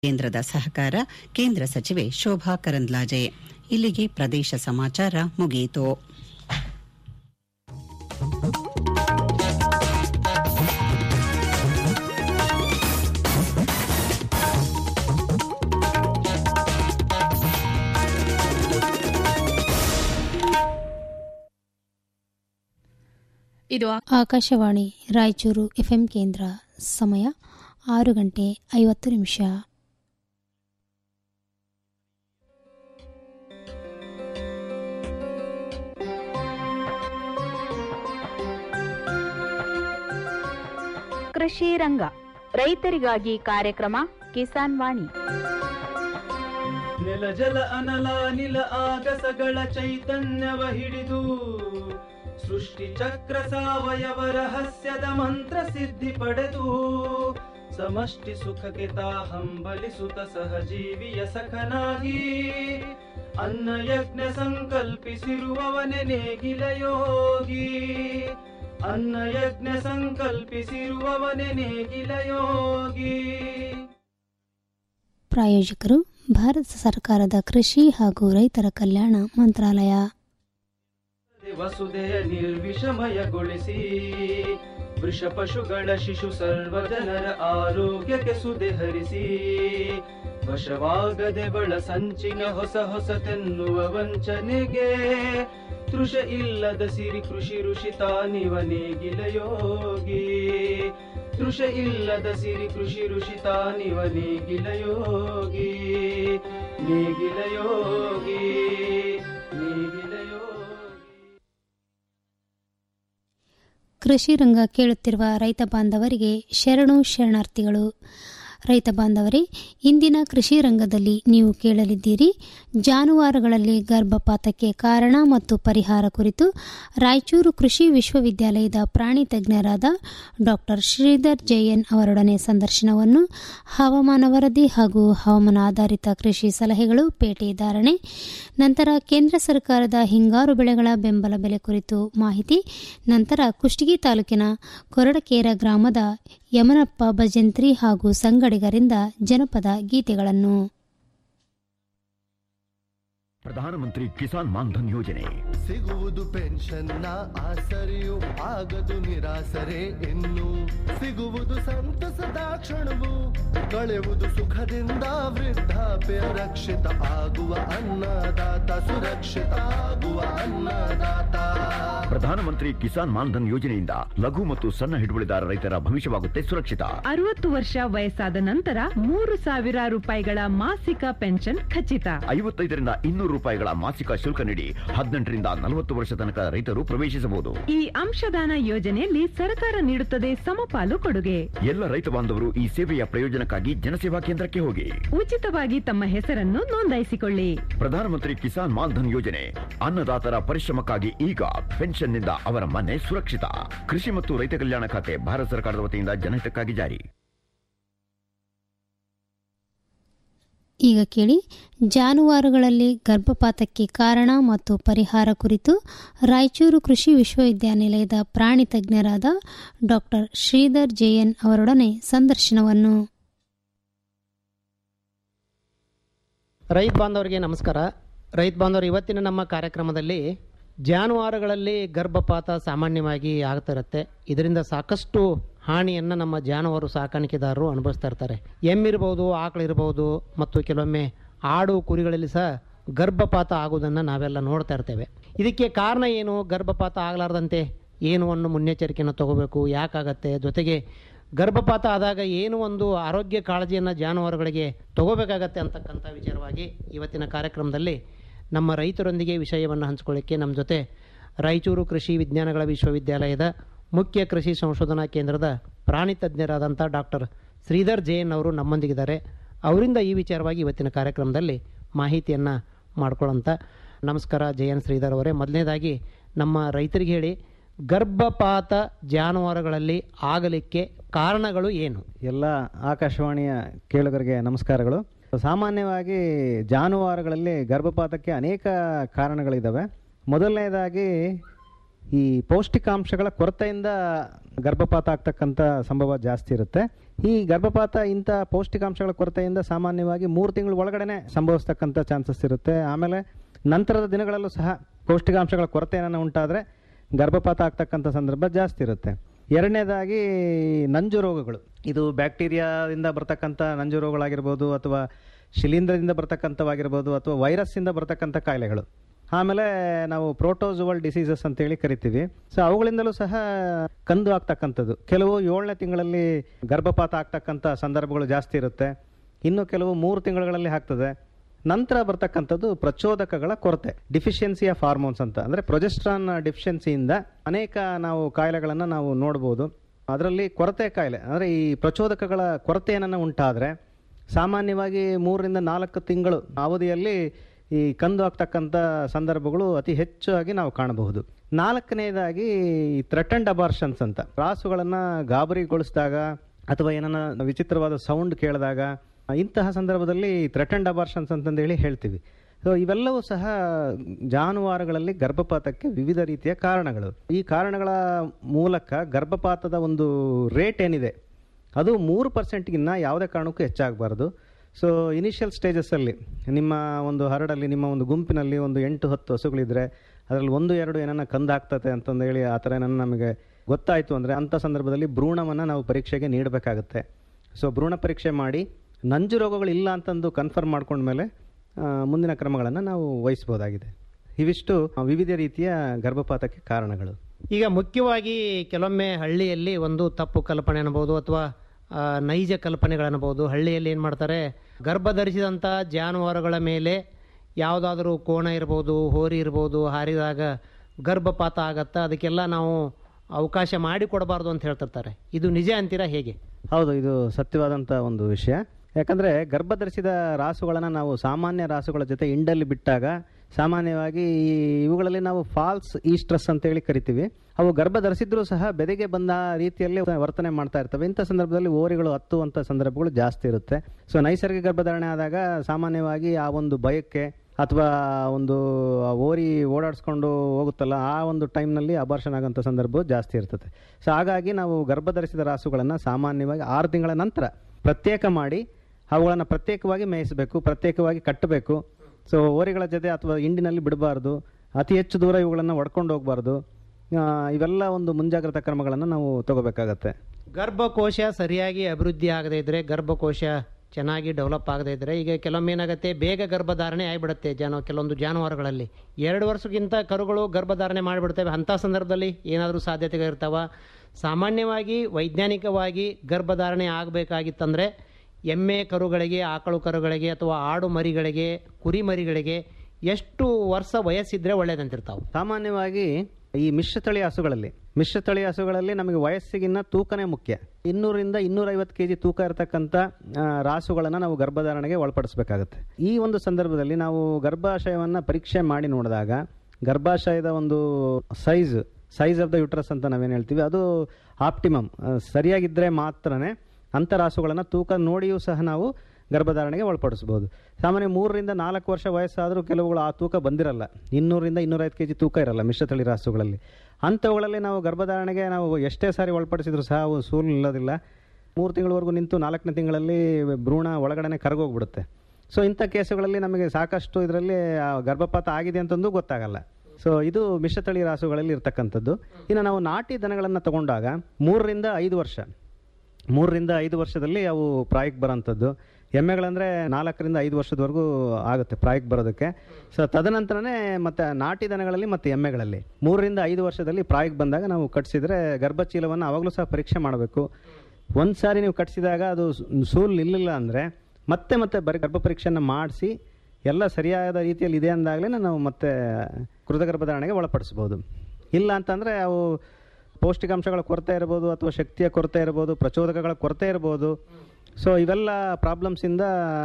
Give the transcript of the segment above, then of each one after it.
ಕೇಂದ್ರದ ಸಹಕಾರ ಕೇಂದ್ರ ಸಚಿವೆ ಶೋಭಾ ಕರಂದ್ಲಾಜೆ ಇಲ್ಲಿಗೆ ಪ್ರದೇಶ ಸಮಾಚಾರ ಮುಗಿಯಿತು ಇದು ಆಕಾಶವಾಣಿ ರಾಯಚೂರು ಎಫ್ಎಂ ಕೇಂದ್ರ ಸಮಯ ಆರು ಗಂಟೆ ಐವತ್ತು ನಿಮಿಷ ಕೃಷಿ ರಂಗ ರೈತರಿಗಾಗಿ ಕಾರ್ಯಕ್ರಮ ಕಿಸಾನ್ ವಾಣಿ ನೆಲ ಜಲ ಅನಲ ನಿಲ ಆಗಸಗಳ ಚೈತನ್ಯವ ಹಿಡಿದು ಸೃಷ್ಟಿ ಚಕ್ರ ಸಾವಯವ ರಹಸ್ಯದ ಮಂತ್ರ ಸಿದ್ಧಿ ಪಡೆದು ಸಮಷ್ಟಿ ಸುಖಕ್ಕೆ ತಾ ಹಂಬಲಿಸುತ್ತ ಸಹಜೀವಿಯ ಸಖನಾಗಿ ಅನ್ನ ಯಜ್ಞ ಸಂಕಲ್ಪಿಸಿರುವವನೆ ನೇಗಿಲ ಯೋಗಿ ಅನ್ನ ಯಜ್ಞ ಸಂಕಲ್ಪಿಸಿರುವವನೆ ನೇಗಿಲ ಯೋಗಿ ಪ್ರಾಯೋಜಕರು ಭಾರತ ಸರ್ಕಾರದ ಕೃಷಿ ಹಾಗೂ ರೈತರ ಕಲ್ಯಾಣ ಮಂತ್ರಾಲಯ ವಸುದೆಯ ನಿರ್ವಿಷಮಯಗೊಳಿಸಿ ವೃಷ ಪಶುಗಳ ಶಿಶು ಸರ್ವ ಜನರ ಆರೋಗ್ಯಕ್ಕೆ ಸುದೆ ಹರಿಸಿ ವಶವಾಗದೆ ಬಳ ಸಂಚಿನ ಹೊಸ ಹೊಸತೆನ್ನುವ ವಂಚನೆಗೆ ತೃಷ ಇಲ್ಲದ ಸಿರಿ ಕೃಷಿ ಋಷಿ ತಾನಿವ ನೇಗಿಲ ಯೋಗಿ ತೃಷ ಇಲ್ಲದ ಸಿರಿ ಕೃಷಿ ಋಷಿ ತಾನಿವ ನೇಗಿಲ ಯೋಗಿ ನೇಗಿಲ ಯೋಗಿ ನೇಗಿಲ ಯೋಗಿ ಕೃಷಿ ರಂಗ ಕೇಳುತ್ತಿರುವ ರೈತ ಬಾಂಧವರಿಗೆ ಶರಣು ಶರಣಾರ್ಥಿಗಳು ರೈತ ಬಾಂಧವರೇ ಇಂದಿನ ಕೃಷಿ ರಂಗದಲ್ಲಿ ನೀವು ಕೇಳಲಿದ್ದೀರಿ ಜಾನುವಾರುಗಳಲ್ಲಿ ಗರ್ಭಪಾತಕ್ಕೆ ಕಾರಣ ಮತ್ತು ಪರಿಹಾರ ಕುರಿತು ರಾಯಚೂರು ಕೃಷಿ ವಿಶ್ವವಿದ್ಯಾಲಯದ ಪ್ರಾಣಿ ತಜ್ಞರಾದ ಡಾಕ್ಟರ್ ಶ್ರೀಧರ್ ಜಯನ್ ಅವರೊಡನೆ ಸಂದರ್ಶನವನ್ನು ಹವಾಮಾನ ವರದಿ ಹಾಗೂ ಹವಾಮಾನ ಆಧಾರಿತ ಕೃಷಿ ಸಲಹೆಗಳು ಪೇಟೆ ಧಾರಣೆ ನಂತರ ಕೇಂದ್ರ ಸರ್ಕಾರದ ಹಿಂಗಾರು ಬೆಳೆಗಳ ಬೆಂಬಲ ಬೆಲೆ ಕುರಿತು ಮಾಹಿತಿ ನಂತರ ಕುಷ್ಟಗಿ ತಾಲೂಕಿನ ಕೊರಡಕೇರ ಗ್ರಾಮದ ಯಮನಪ್ಪ ಭಜಂತ್ರಿ ಹಾಗೂ ಸಂಗಡಿಗರಿಂದ ಜನಪದ ಗೀತೆಗಳನ್ನು ಪ್ರಧಾನಮಂತ್ರಿ ಕಿಸಾನ್ ಮಾನ್ಧನ್ ಯೋಜನೆ ಸಿಗುವುದು ಪೆನ್ಷನ್ನ ಆಸರೆಯು ಆಗದು ನಿರಾಸರೆ ಇನ್ನು ಸಿಗುವುದು ಸಂತಸದ ಕ್ಷಣವು ಕಳೆಯುವುದು ಸುಖದಿಂದ ವೃದ್ಧಾಪ್ಯ ರಕ್ಷಿತ ಆಗುವ ಅನ್ನದಾತ ಸುರಕ್ಷಿತ ಆಗುವ ಅನ್ನದಾತ ಪ್ರಧಾನಮಂತ್ರಿ ಕಿಸಾನ್ ಮಾನ್ಧನ್ ಯೋಜನೆಯಿಂದ ಲಘು ಮತ್ತು ಸಣ್ಣ ಹಿಡುವಳಿದಾರ ರೈತರ ಭವಿಷ್ಯವಾಗುತ್ತೆ ಸುರಕ್ಷಿತ ಅರವತ್ತು ವರ್ಷ ವಯಸ್ಸಾದ ನಂತರ ಮೂರು ಸಾವಿರ ರೂಪಾಯಿಗಳ ಮಾಸಿಕ ಪೆನ್ಷನ್ ಖಚಿತ ಐವತ್ತೈದರಿಂದ ಇನ್ನೂರು ರೂಪಾಯಿಗಳ ಮಾಸಿಕ ಶುಲ್ಕ ನೀಡಿ ಹದಿನೆಂಟರಿಂದ ನಲವತ್ತು ವರ್ಷ ತನಕ ರೈತರು ಪ್ರವೇಶಿಸಬಹುದು ಈ ಅಂಶದಾನ ಯೋಜನೆಯಲ್ಲಿ ಸರ್ಕಾರ ನೀಡುತ್ತದೆ ಸಮಪಾಲು ಕೊಡುಗೆ ಎಲ್ಲ ರೈತ ಬಾಂಧವರು ಈ ಸೇವೆಯ ಪ್ರಯೋಜನಕ್ಕಾಗಿ ಜನಸೇವಾ ಕೇಂದ್ರಕ್ಕೆ ಹೋಗಿ ಉಚಿತವಾಗಿ ತಮ್ಮ ಹೆಸರನ್ನು ನೋಂದಾಯಿಸಿಕೊಳ್ಳಿ ಪ್ರಧಾನಮಂತ್ರಿ ಕಿಸಾನ್ ಮಾನ್ಧನ್ ಯೋಜನೆ ಅನ್ನದಾತರ ಪರಿಶ್ರಮಕ್ಕಾಗಿ ಈಗ ಪೆನ್ಷನ್ನಿಂದ ಅವರ ಮನೆ ಸುರಕ್ಷಿತ ಕೃಷಿ ಮತ್ತು ರೈತ ಕಲ್ಯಾಣ ಖಾತೆ ಭಾರತ ಸರ್ಕಾರದ ವತಿಯಿಂದ ಜನಹಿತಕ್ಕಾಗಿ ಜಾರಿ ಈಗ ಕೇಳಿ ಜಾನುವಾರುಗಳಲ್ಲಿ ಗರ್ಭಪಾತಕ್ಕೆ ಕಾರಣ ಮತ್ತು ಪರಿಹಾರ ಕುರಿತು ರಾಯಚೂರು ಕೃಷಿ ವಿಶ್ವವಿದ್ಯಾನಿಲಯದ ಪ್ರಾಣಿ ತಜ್ಞರಾದ ಡಾಕ್ಟರ್ ಶ್ರೀಧರ್ ಜಯನ್ ಅವರೊಡನೆ ಸಂದರ್ಶನವನ್ನು ರೈತ ಬಾಂಧವರಿಗೆ ನಮಸ್ಕಾರ ರೈತ ಬಾಂಧವರು ಇವತ್ತಿನ ನಮ್ಮ ಕಾರ್ಯಕ್ರಮದಲ್ಲಿ ಜಾನುವಾರುಗಳಲ್ಲಿ ಗರ್ಭಪಾತ ಸಾಮಾನ್ಯವಾಗಿ ಆಗ್ತಿರುತ್ತೆ ಇದರಿಂದ ಸಾಕಷ್ಟು ಹಾನಿಯನ್ನು ನಮ್ಮ ಜಾನುವಾರು ಸಾಕಾಣಿಕೆದಾರರು ಅನುಭವಿಸ್ತಾ ಇರ್ತಾರೆ ಎಮ್ಮಿರ್ಬೋದು ಆಕಳಿರ್ಬೋದು ಮತ್ತು ಕೆಲವೊಮ್ಮೆ ಆಡು ಕುರಿಗಳಲ್ಲಿ ಸಹ ಗರ್ಭಪಾತ ಆಗುವುದನ್ನು ನಾವೆಲ್ಲ ನೋಡ್ತಾ ಇರ್ತೇವೆ ಇದಕ್ಕೆ ಕಾರಣ ಏನು ಗರ್ಭಪಾತ ಆಗಲಾರ್ದಂತೆ ಏನು ಒಂದು ಮುನ್ನೆಚ್ಚರಿಕೆಯನ್ನು ತಗೋಬೇಕು ಯಾಕಾಗತ್ತೆ ಜೊತೆಗೆ ಗರ್ಭಪಾತ ಆದಾಗ ಏನು ಒಂದು ಆರೋಗ್ಯ ಕಾಳಜಿಯನ್ನು ಜಾನುವಾರುಗಳಿಗೆ ತಗೋಬೇಕಾಗತ್ತೆ ಅಂತಕ್ಕಂಥ ವಿಚಾರವಾಗಿ ಇವತ್ತಿನ ಕಾರ್ಯಕ್ರಮದಲ್ಲಿ ನಮ್ಮ ರೈತರೊಂದಿಗೆ ವಿಷಯವನ್ನು ಹಂಚಿಕೊಳ್ಳಿಕ್ಕೆ ನಮ್ಮ ಜೊತೆ ರಾಯಚೂರು ಕೃಷಿ ವಿಜ್ಞಾನಗಳ ವಿಶ್ವವಿದ್ಯಾಲಯದ ಮುಖ್ಯ ಕೃಷಿ ಸಂಶೋಧನಾ ಕೇಂದ್ರದ ಪ್ರಾಣಿ ತಜ್ಞರಾದಂಥ ಡಾಕ್ಟರ್ ಶ್ರೀಧರ್ ಜೈನ್ ಅವರು ನಮ್ಮೊಂದಿಗಿದ್ದಾರೆ ಅವರಿಂದ ಈ ವಿಚಾರವಾಗಿ ಇವತ್ತಿನ ಕಾರ್ಯಕ್ರಮದಲ್ಲಿ ಮಾಹಿತಿಯನ್ನು ಮಾಡ್ಕೊಳ್ಳೋಂಥ ನಮಸ್ಕಾರ ಜಯನ್ ಶ್ರೀಧರ್ ಅವರೇ ಮೊದಲನೇದಾಗಿ ನಮ್ಮ ರೈತರಿಗೆ ಹೇಳಿ ಗರ್ಭಪಾತ ಜಾನುವಾರುಗಳಲ್ಲಿ ಆಗಲಿಕ್ಕೆ ಕಾರಣಗಳು ಏನು ಎಲ್ಲ ಆಕಾಶವಾಣಿಯ ಕೇಳುಗರಿಗೆ ನಮಸ್ಕಾರಗಳು ಸಾಮಾನ್ಯವಾಗಿ ಜಾನುವಾರುಗಳಲ್ಲಿ ಗರ್ಭಪಾತಕ್ಕೆ ಅನೇಕ ಕಾರಣಗಳಿದ್ದಾವೆ ಮೊದಲನೇದಾಗಿ ಈ ಪೌಷ್ಟಿಕಾಂಶಗಳ ಕೊರತೆಯಿಂದ ಗರ್ಭಪಾತ ಆಗ್ತಕ್ಕಂಥ ಸಂಭವ ಜಾಸ್ತಿ ಇರುತ್ತೆ ಈ ಗರ್ಭಪಾತ ಇಂಥ ಪೌಷ್ಟಿಕಾಂಶಗಳ ಕೊರತೆಯಿಂದ ಸಾಮಾನ್ಯವಾಗಿ ಮೂರು ತಿಂಗಳ ಒಳಗಡೆನೆ ಸಂಭವಿಸ್ತಕ್ಕಂಥ ಚಾನ್ಸಸ್ ಇರುತ್ತೆ ಆಮೇಲೆ ನಂತರದ ದಿನಗಳಲ್ಲೂ ಸಹ ಪೌಷ್ಟಿಕಾಂಶಗಳ ಕೊರತೆ ಏನಾನ ಉಂಟಾದರೆ ಗರ್ಭಪಾತ ಆಗ್ತಕ್ಕಂಥ ಸಂದರ್ಭ ಜಾಸ್ತಿ ಇರುತ್ತೆ ಎರಡನೇದಾಗಿ ನಂಜು ರೋಗಗಳು ಇದು ಬ್ಯಾಕ್ಟೀರಿಯಾದಿಂದ ಬರ್ತಕ್ಕಂಥ ನಂಜು ರೋಗಗಳಾಗಿರ್ಬೋದು ಅಥವಾ ಶಿಲೀಂಧ್ರದಿಂದ ಬರ್ತಕ್ಕಂಥವಾಗಿರ್ಬೋದು ಅಥವಾ ವೈರಸ್ಸಿಂದ ಬರ್ತಕ್ಕಂಥ ಕಾಯಿಲೆಗಳು ಆಮೇಲೆ ನಾವು ಪ್ರೋಟೋಜುವಲ್ ಡಿಸೀಸಸ್ ಅಂತೇಳಿ ಕರಿತೀವಿ ಸೊ ಅವುಗಳಿಂದಲೂ ಸಹ ಕಂದು ಆಗ್ತಕ್ಕಂಥದ್ದು ಕೆಲವು ಏಳನೇ ತಿಂಗಳಲ್ಲಿ ಗರ್ಭಪಾತ ಆಗ್ತಕ್ಕಂಥ ಸಂದರ್ಭಗಳು ಜಾಸ್ತಿ ಇರುತ್ತೆ ಇನ್ನು ಕೆಲವು ಮೂರು ತಿಂಗಳುಗಳಲ್ಲಿ ಆಗ್ತದೆ ನಂತರ ಬರ್ತಕ್ಕಂಥದ್ದು ಪ್ರಚೋದಕಗಳ ಕೊರತೆ ಡಿಫಿಷಿಯನ್ಸಿ ಆಫ್ ಹಾರ್ಮೋನ್ಸ್ ಅಂತ ಅಂದರೆ ಪ್ರೊಜೆಸ್ಟ್ರಾನ್ ಡಿಫಿಷಿಯನ್ಸಿಯಿಂದ ಅನೇಕ ನಾವು ಕಾಯಿಲೆಗಳನ್ನು ನಾವು ನೋಡ್ಬೋದು ಅದರಲ್ಲಿ ಕೊರತೆ ಕಾಯಿಲೆ ಅಂದರೆ ಈ ಪ್ರಚೋದಕಗಳ ಕೊರತೆ ಏನನ್ನ ಉಂಟಾದರೆ ಸಾಮಾನ್ಯವಾಗಿ ಮೂರರಿಂದ ನಾಲ್ಕು ತಿಂಗಳು ಅವಧಿಯಲ್ಲಿ ಈ ಕಂದು ಆಗ್ತಕ್ಕಂಥ ಸಂದರ್ಭಗಳು ಅತಿ ಹೆಚ್ಚಾಗಿ ನಾವು ಕಾಣಬಹುದು ನಾಲ್ಕನೇದಾಗಿ ಥ್ರೆಟಂಡ್ ಅಬಾರ್ಷನ್ಸ್ ಅಂತ ರಾಸುಗಳನ್ನು ಗಾಬರಿಗೊಳಿಸಿದಾಗ ಅಥವಾ ಏನನ್ನ ವಿಚಿತ್ರವಾದ ಸೌಂಡ್ ಕೇಳಿದಾಗ ಇಂತಹ ಸಂದರ್ಭದಲ್ಲಿ ಥ್ರೆಟಂಡ್ ಅಬಾರ್ಷನ್ಸ್ ಅಂತಂದೇಳಿ ಹೇಳ್ತೀವಿ ಸೊ ಇವೆಲ್ಲವೂ ಸಹ ಜಾನುವಾರುಗಳಲ್ಲಿ ಗರ್ಭಪಾತಕ್ಕೆ ವಿವಿಧ ರೀತಿಯ ಕಾರಣಗಳು ಈ ಕಾರಣಗಳ ಮೂಲಕ ಗರ್ಭಪಾತದ ಒಂದು ರೇಟ್ ಏನಿದೆ ಅದು ಮೂರು ಪರ್ಸೆಂಟ್ಗಿನ್ನ ಯಾವುದೇ ಕಾರಣಕ್ಕೂ ಹೆಚ್ಚಾಗಬಾರ್ದು ಸೊ ಇನಿಷಿಯಲ್ ಸ್ಟೇಜಸ್ಸಲ್ಲಿ ನಿಮ್ಮ ಒಂದು ಹರಡಲ್ಲಿ ನಿಮ್ಮ ಒಂದು ಗುಂಪಿನಲ್ಲಿ ಒಂದು ಎಂಟು ಹತ್ತು ಹಸುಗಳಿದ್ರೆ ಅದರಲ್ಲಿ ಒಂದು ಎರಡು ಏನನ್ನ ಕಂದಾಗ್ತದೆ ಅಂತಂದು ಹೇಳಿ ಆ ಥರ ಏನನ್ನ ನಮಗೆ ಗೊತ್ತಾಯಿತು ಅಂದರೆ ಅಂಥ ಸಂದರ್ಭದಲ್ಲಿ ಭ್ರೂಣವನ್ನು ನಾವು ಪರೀಕ್ಷೆಗೆ ನೀಡಬೇಕಾಗುತ್ತೆ ಸೊ ಭ್ರೂಣ ಪರೀಕ್ಷೆ ಮಾಡಿ ನಂಜು ರೋಗಗಳು ಇಲ್ಲ ಅಂತಂದು ಕನ್ಫರ್ಮ್ ಮಾಡ್ಕೊಂಡ್ಮೇಲೆ ಆ, ಮುಂದಿನ ಕ್ರಮಗಳನ್ನು ನಾವು ವಹಿಸ್ಬೋದಾಗಿದೆ ಇವಿಷ್ಟು ವಿವಿಧ ರೀತಿಯ ಗರ್ಭಪಾತಕ್ಕೆ ಕಾರಣಗಳು ಈಗ ಮುಖ್ಯವಾಗಿ ಕೆಲವೊಮ್ಮೆ ಹಳ್ಳಿಯಲ್ಲಿ ಒಂದು ತಪ್ಪು ಕಲ್ಪನೆ ಅನ್ಬೋದು ಅಥವಾ ಆ, ನೈಜ ಕಲ್ಪನೆಗಳನ್ಬೋದು ಹಳ್ಳಿಯಲ್ಲಿ ಏನು ಮಾಡ್ತಾರೆ ಗರ್ಭ ಧರಿಸಿದಂಥ ಜಾನುವಾರುಗಳ ಮೇಲೆ ಯಾವುದಾದ್ರೂ ಕೋಣ ಇರ್ಬೋದು ಹೋರಿ ಇರ್ಬೋದು ಹಾರಿದಾಗ ಗರ್ಭಪಾತ ಆಗತ್ತಾ ಅದಕ್ಕೆಲ್ಲ ನಾವು ಅವಕಾಶ ಮಾಡಿಕೊಡಬಾರ್ದು ಅಂತ ಹೇಳ್ತಿರ್ತಾರೆ ಇದು ನಿಜ ಅಂತೀರಾ ಹೇಗೆ ಹೌದು ಇದು ಸತ್ಯವಾದಂಥ ಒಂದು ವಿಷಯ ಯಾಕಂದರೆ ಗರ್ಭ ಧರಿಸಿದ ರಾಸುಗಳನ್ನು ನಾವು ಸಾಮಾನ್ಯ ರಾಸುಗಳ ಜೊತೆ ಇಂಡಲ್ಲಿ ಬಿಟ್ಟಾಗ ಸಾಮಾನ್ಯವಾಗಿ ಈ ಇವುಗಳಲ್ಲಿ ನಾವು ಫಾಲ್ಸ್ ಈಸ್ಟ್ರಸ್ ಅಂತೇಳಿ ಕರಿತೀವಿ ಅವು ಗರ್ಭ ಧರಿಸಿದ್ರೂ ಸಹ ಬೆದೆಗೆ ಬಂದ ರೀತಿಯಲ್ಲಿ ವರ್ತನೆ ಮಾಡ್ತಾ ಇರ್ತವೆ ಇಂಥ ಸಂದರ್ಭದಲ್ಲಿ ಓರಿಗಳು ಹತ್ತುವಂಥ ಸಂದರ್ಭಗಳು ಜಾಸ್ತಿ ಇರುತ್ತೆ ಸೊ ನೈಸರ್ಗಿಕ ಗರ್ಭಧಾರಣೆ ಆದಾಗ ಸಾಮಾನ್ಯವಾಗಿ ಆ ಒಂದು ಭಯಕ್ಕೆ ಅಥವಾ ಒಂದು ಆ ಓರಿ ಓಡಾಡಿಸ್ಕೊಂಡು ಹೋಗುತ್ತಲ್ಲ ಆ ಒಂದು ಟೈಮ್ನಲ್ಲಿ ಅಬಾರ್ಷನ್ ಆಗೋಂಥ ಸಂದರ್ಭ ಜಾಸ್ತಿ ಇರ್ತದೆ ಸೊ ಹಾಗಾಗಿ ನಾವು ಗರ್ಭ ಧರಿಸಿದ ರಾಸುಗಳನ್ನು ಸಾಮಾನ್ಯವಾಗಿ ಆರು ತಿಂಗಳ ನಂತರ ಪ್ರತ್ಯೇಕ ಮಾಡಿ ಅವುಗಳನ್ನು ಪ್ರತ್ಯೇಕವಾಗಿ ಮೇಯಿಸಬೇಕು ಪ್ರತ್ಯೇಕವಾಗಿ ಕಟ್ಟಬೇಕು ಸೊ ಓರಿಗಳ ಜೊತೆ ಅಥವಾ ಹಿಂಡಿನಲ್ಲಿ ಬಿಡಬಾರ್ದು ಅತಿ ಹೆಚ್ಚು ದೂರ ಇವುಗಳನ್ನು ಒಡ್ಕೊಂಡು ಹೋಗಬಾರ್ದು ಇವೆಲ್ಲ ಒಂದು ಮುಂಜಾಗ್ರತಾ ಕ್ರಮಗಳನ್ನು ನಾವು ತಗೋಬೇಕಾಗತ್ತೆ ಗರ್ಭಕೋಶ ಸರಿಯಾಗಿ ಅಭಿವೃದ್ಧಿ ಆಗದೇ ಇದ್ರೆ ಗರ್ಭಕೋಶ ಚೆನ್ನಾಗಿ ಡೆವಲಪ್ ಆಗದೇ ಇದ್ರೆ ಈಗ ಕೆಲವೊಮ್ಮೆ ಏನಾಗುತ್ತೆ ಬೇಗ ಗರ್ಭಧಾರಣೆ ಆಗಿಬಿಡುತ್ತೆ ಜಾನು ಕೆಲವೊಂದು ಜಾನುವಾರುಗಳಲ್ಲಿ ಎರಡು ವರ್ಷಕ್ಕಿಂತ ಕರುಗಳು ಗರ್ಭಧಾರಣೆ ಮಾಡಿಬಿಡ್ತವೆ ಅಂಥ ಸಂದರ್ಭದಲ್ಲಿ ಏನಾದರೂ ಸಾಧ್ಯತೆಗಳಿರ್ತಾವ ಸಾಮಾನ್ಯವಾಗಿ ವೈಜ್ಞಾನಿಕವಾಗಿ ಗರ್ಭಧಾರಣೆ ಆಗಬೇಕಾಗಿತ್ತಂದ್ರೆ ಎಮ್ಮೆ ಕರುಗಳಿಗೆ ಆಕಳು ಕರುಗಳಿಗೆ ಅಥವಾ ಆಡು ಮರಿಗಳಿಗೆ ಕುರಿ ಮರಿಗಳಿಗೆ ಎಷ್ಟು ವರ್ಷ ವಯಸ್ಸಿದ್ರೆ ಒಳ್ಳೇದಂತಿರ್ತಾವೆ ಸಾಮಾನ್ಯವಾಗಿ ಈ ಮಿಶ್ರತಳಿ ಹಸುಗಳಲ್ಲಿ ಮಿಶ್ರತಳಿ ಹಸುಗಳಲ್ಲಿ ನಮಗೆ ವಯಸ್ಸಿಗಿನ್ನ ತೂಕನೇ ಮುಖ್ಯ ಇನ್ನೂರಿಂದ ಇನ್ನೂರೈವತ್ತು ಕೆ ಜಿ ತೂಕ ಇರತಕ್ಕಂಥ ಆ, ರಾಸುಗಳನ್ನು ನಾವು ಗರ್ಭಧಾರಣೆಗೆ ಒಳಪಡಿಸಬೇಕಾಗುತ್ತೆ ಈ ಒಂದು ಸಂದರ್ಭದಲ್ಲಿ ನಾವು ಗರ್ಭಾಶಯವನ್ನು ಪರೀಕ್ಷೆ ಮಾಡಿ ನೋಡಿದಾಗ ಗರ್ಭಾಶಯದ ಒಂದು size size of the uterus ಅಂತ ನಾವೇನು ಹೇಳ್ತೀವಿ ಅದು ಆಪ್ಟಿಮಮ್ ಸರಿಯಾಗಿದ್ದರೆ ಮಾತ್ರನೇ ಅಂಥ ರಾಸುಗಳನ್ನು ತೂಕ ನೋಡಿಯೂ ಸಹ ನಾವು ಗರ್ಭಧಾರಣೆಗೆ ಒಳಪಡಿಸ್ಬೋದು ಸಾಮಾನ್ಯ ಮೂರರಿಂದ ನಾಲ್ಕು ವರ್ಷ ವಯಸ್ಸಾದರೂ ಕೆಲವುಗಳು ಆ ತೂಕ ಬಂದಿರಲ್ಲ ಇನ್ನೂರಿಂದ ಇನ್ನೂರೈದು ಕೆ ಜಿ ತೂಕ ಇರಲ್ಲ ಮಿಶ್ರತಳಿ ರಾಸುಗಳಲ್ಲಿ ಅಂಥವುಗಳಲ್ಲಿ ನಾವು ಗರ್ಭಧಾರಣೆಗೆ ನಾವು ಎಷ್ಟೇ ಸಾರಿ ಒಳಪಡಿಸಿದ್ರು ಸಹ ಅವು ಸೂಲು ನಿಲ್ಲೋದಿಲ್ಲ ಮೂರು ತಿಂಗಳವರೆಗೂ ನಿಂತು ನಾಲ್ಕನೇ ತಿಂಗಳಲ್ಲಿ ಭ್ರೂಣ ಒಳಗಡೆ ಕರಗೋಗ್ಬಿಡುತ್ತೆ ಸೊ ಇಂಥ ಕೇಸುಗಳಲ್ಲಿ ನಮಗೆ ಸಾಕಷ್ಟು ಇದರಲ್ಲಿ ಗರ್ಭಪಾತ ಆಗಿದೆ ಅಂತಂದು ಗೊತ್ತಾಗಲ್ಲ ಸೊ ಇದು ಮಿಶ್ರತಳಿ ರಾಸುಗಳಲ್ಲಿ ಇರ್ತಕ್ಕಂಥದ್ದು ಇನ್ನು ನಾವು ನಾಟಿ ದನಗಳನ್ನು ತಗೊಂಡಾಗ ಮೂರರಿಂದ ಐದು ವರ್ಷ ಮೂರರಿಂದ ಐದು ವರ್ಷದಲ್ಲಿ ಅವು ಪ್ರಾಯಕ್ಕೆ ಬರೋಂಥದ್ದು ಎಮ್ಮೆಗಳಂದರೆ ನಾಲ್ಕರಿಂದ ಐದು ವರ್ಷದವರೆಗೂ ಆಗುತ್ತೆ ಪ್ರಾಯಕ್ಕೆ ಬರೋದಕ್ಕೆ ಸೊ ತದನಂತರನೇ ಮತ್ತು ನಾಟಿ ದನಗಳಲ್ಲಿ ಮತ್ತು ಎಮ್ಮೆಗಳಲ್ಲಿ ಮೂರರಿಂದ ಐದು ವರ್ಷದಲ್ಲಿ ಪ್ರಾಯಕ್ಕೆ ಬಂದಾಗ ನಾವು ಕಟ್ಸಿದ್ರೆ ಗರ್ಭಚೀಲವನ್ನು ಆವಾಗಲೂ ಸಹ ಪರೀಕ್ಷೆ ಮಾಡಬೇಕು ಒಂದು ಸಾರಿ ನೀವು ಕಟ್ಸಿದಾಗ ಅದು ಸೂಲ್ ನಿಲ್ಲಿಲ್ಲ ಅಂದರೆ ಮತ್ತೆ ಮತ್ತೆ ಬರೀ ಗರ್ಭ ಪರೀಕ್ಷೆಯನ್ನು ಮಾಡಿಸಿ ಎಲ್ಲ ಸರಿಯಾದ ರೀತಿಯಲ್ಲಿ ಇದೆ ಅಂದಾಗಲೇ ನಾವು ಮತ್ತೆ ಕೃತ ಗರ್ಭಧಾರಣೆಗೆ ಒಳಪಡಿಸ್ಬೋದು ಇಲ್ಲ ಅಂತಂದರೆ ಅವು ಪೌಷ್ಟಿಕಾಂಶಗಳ ಕೊರತೆ ಇರ್ಬೋದು ಅಥವಾ ಶಕ್ತಿಯ ಕೊರತೆ ಇರ್ಬೋದು ಪ್ರಚೋದಕಗಳ ಕೊರತೆ ಇರ್ಬೋದು ಸೊ ಇವೆಲ್ಲ ಪ್ರಾಬ್ಲಮ್ಸಿಂದ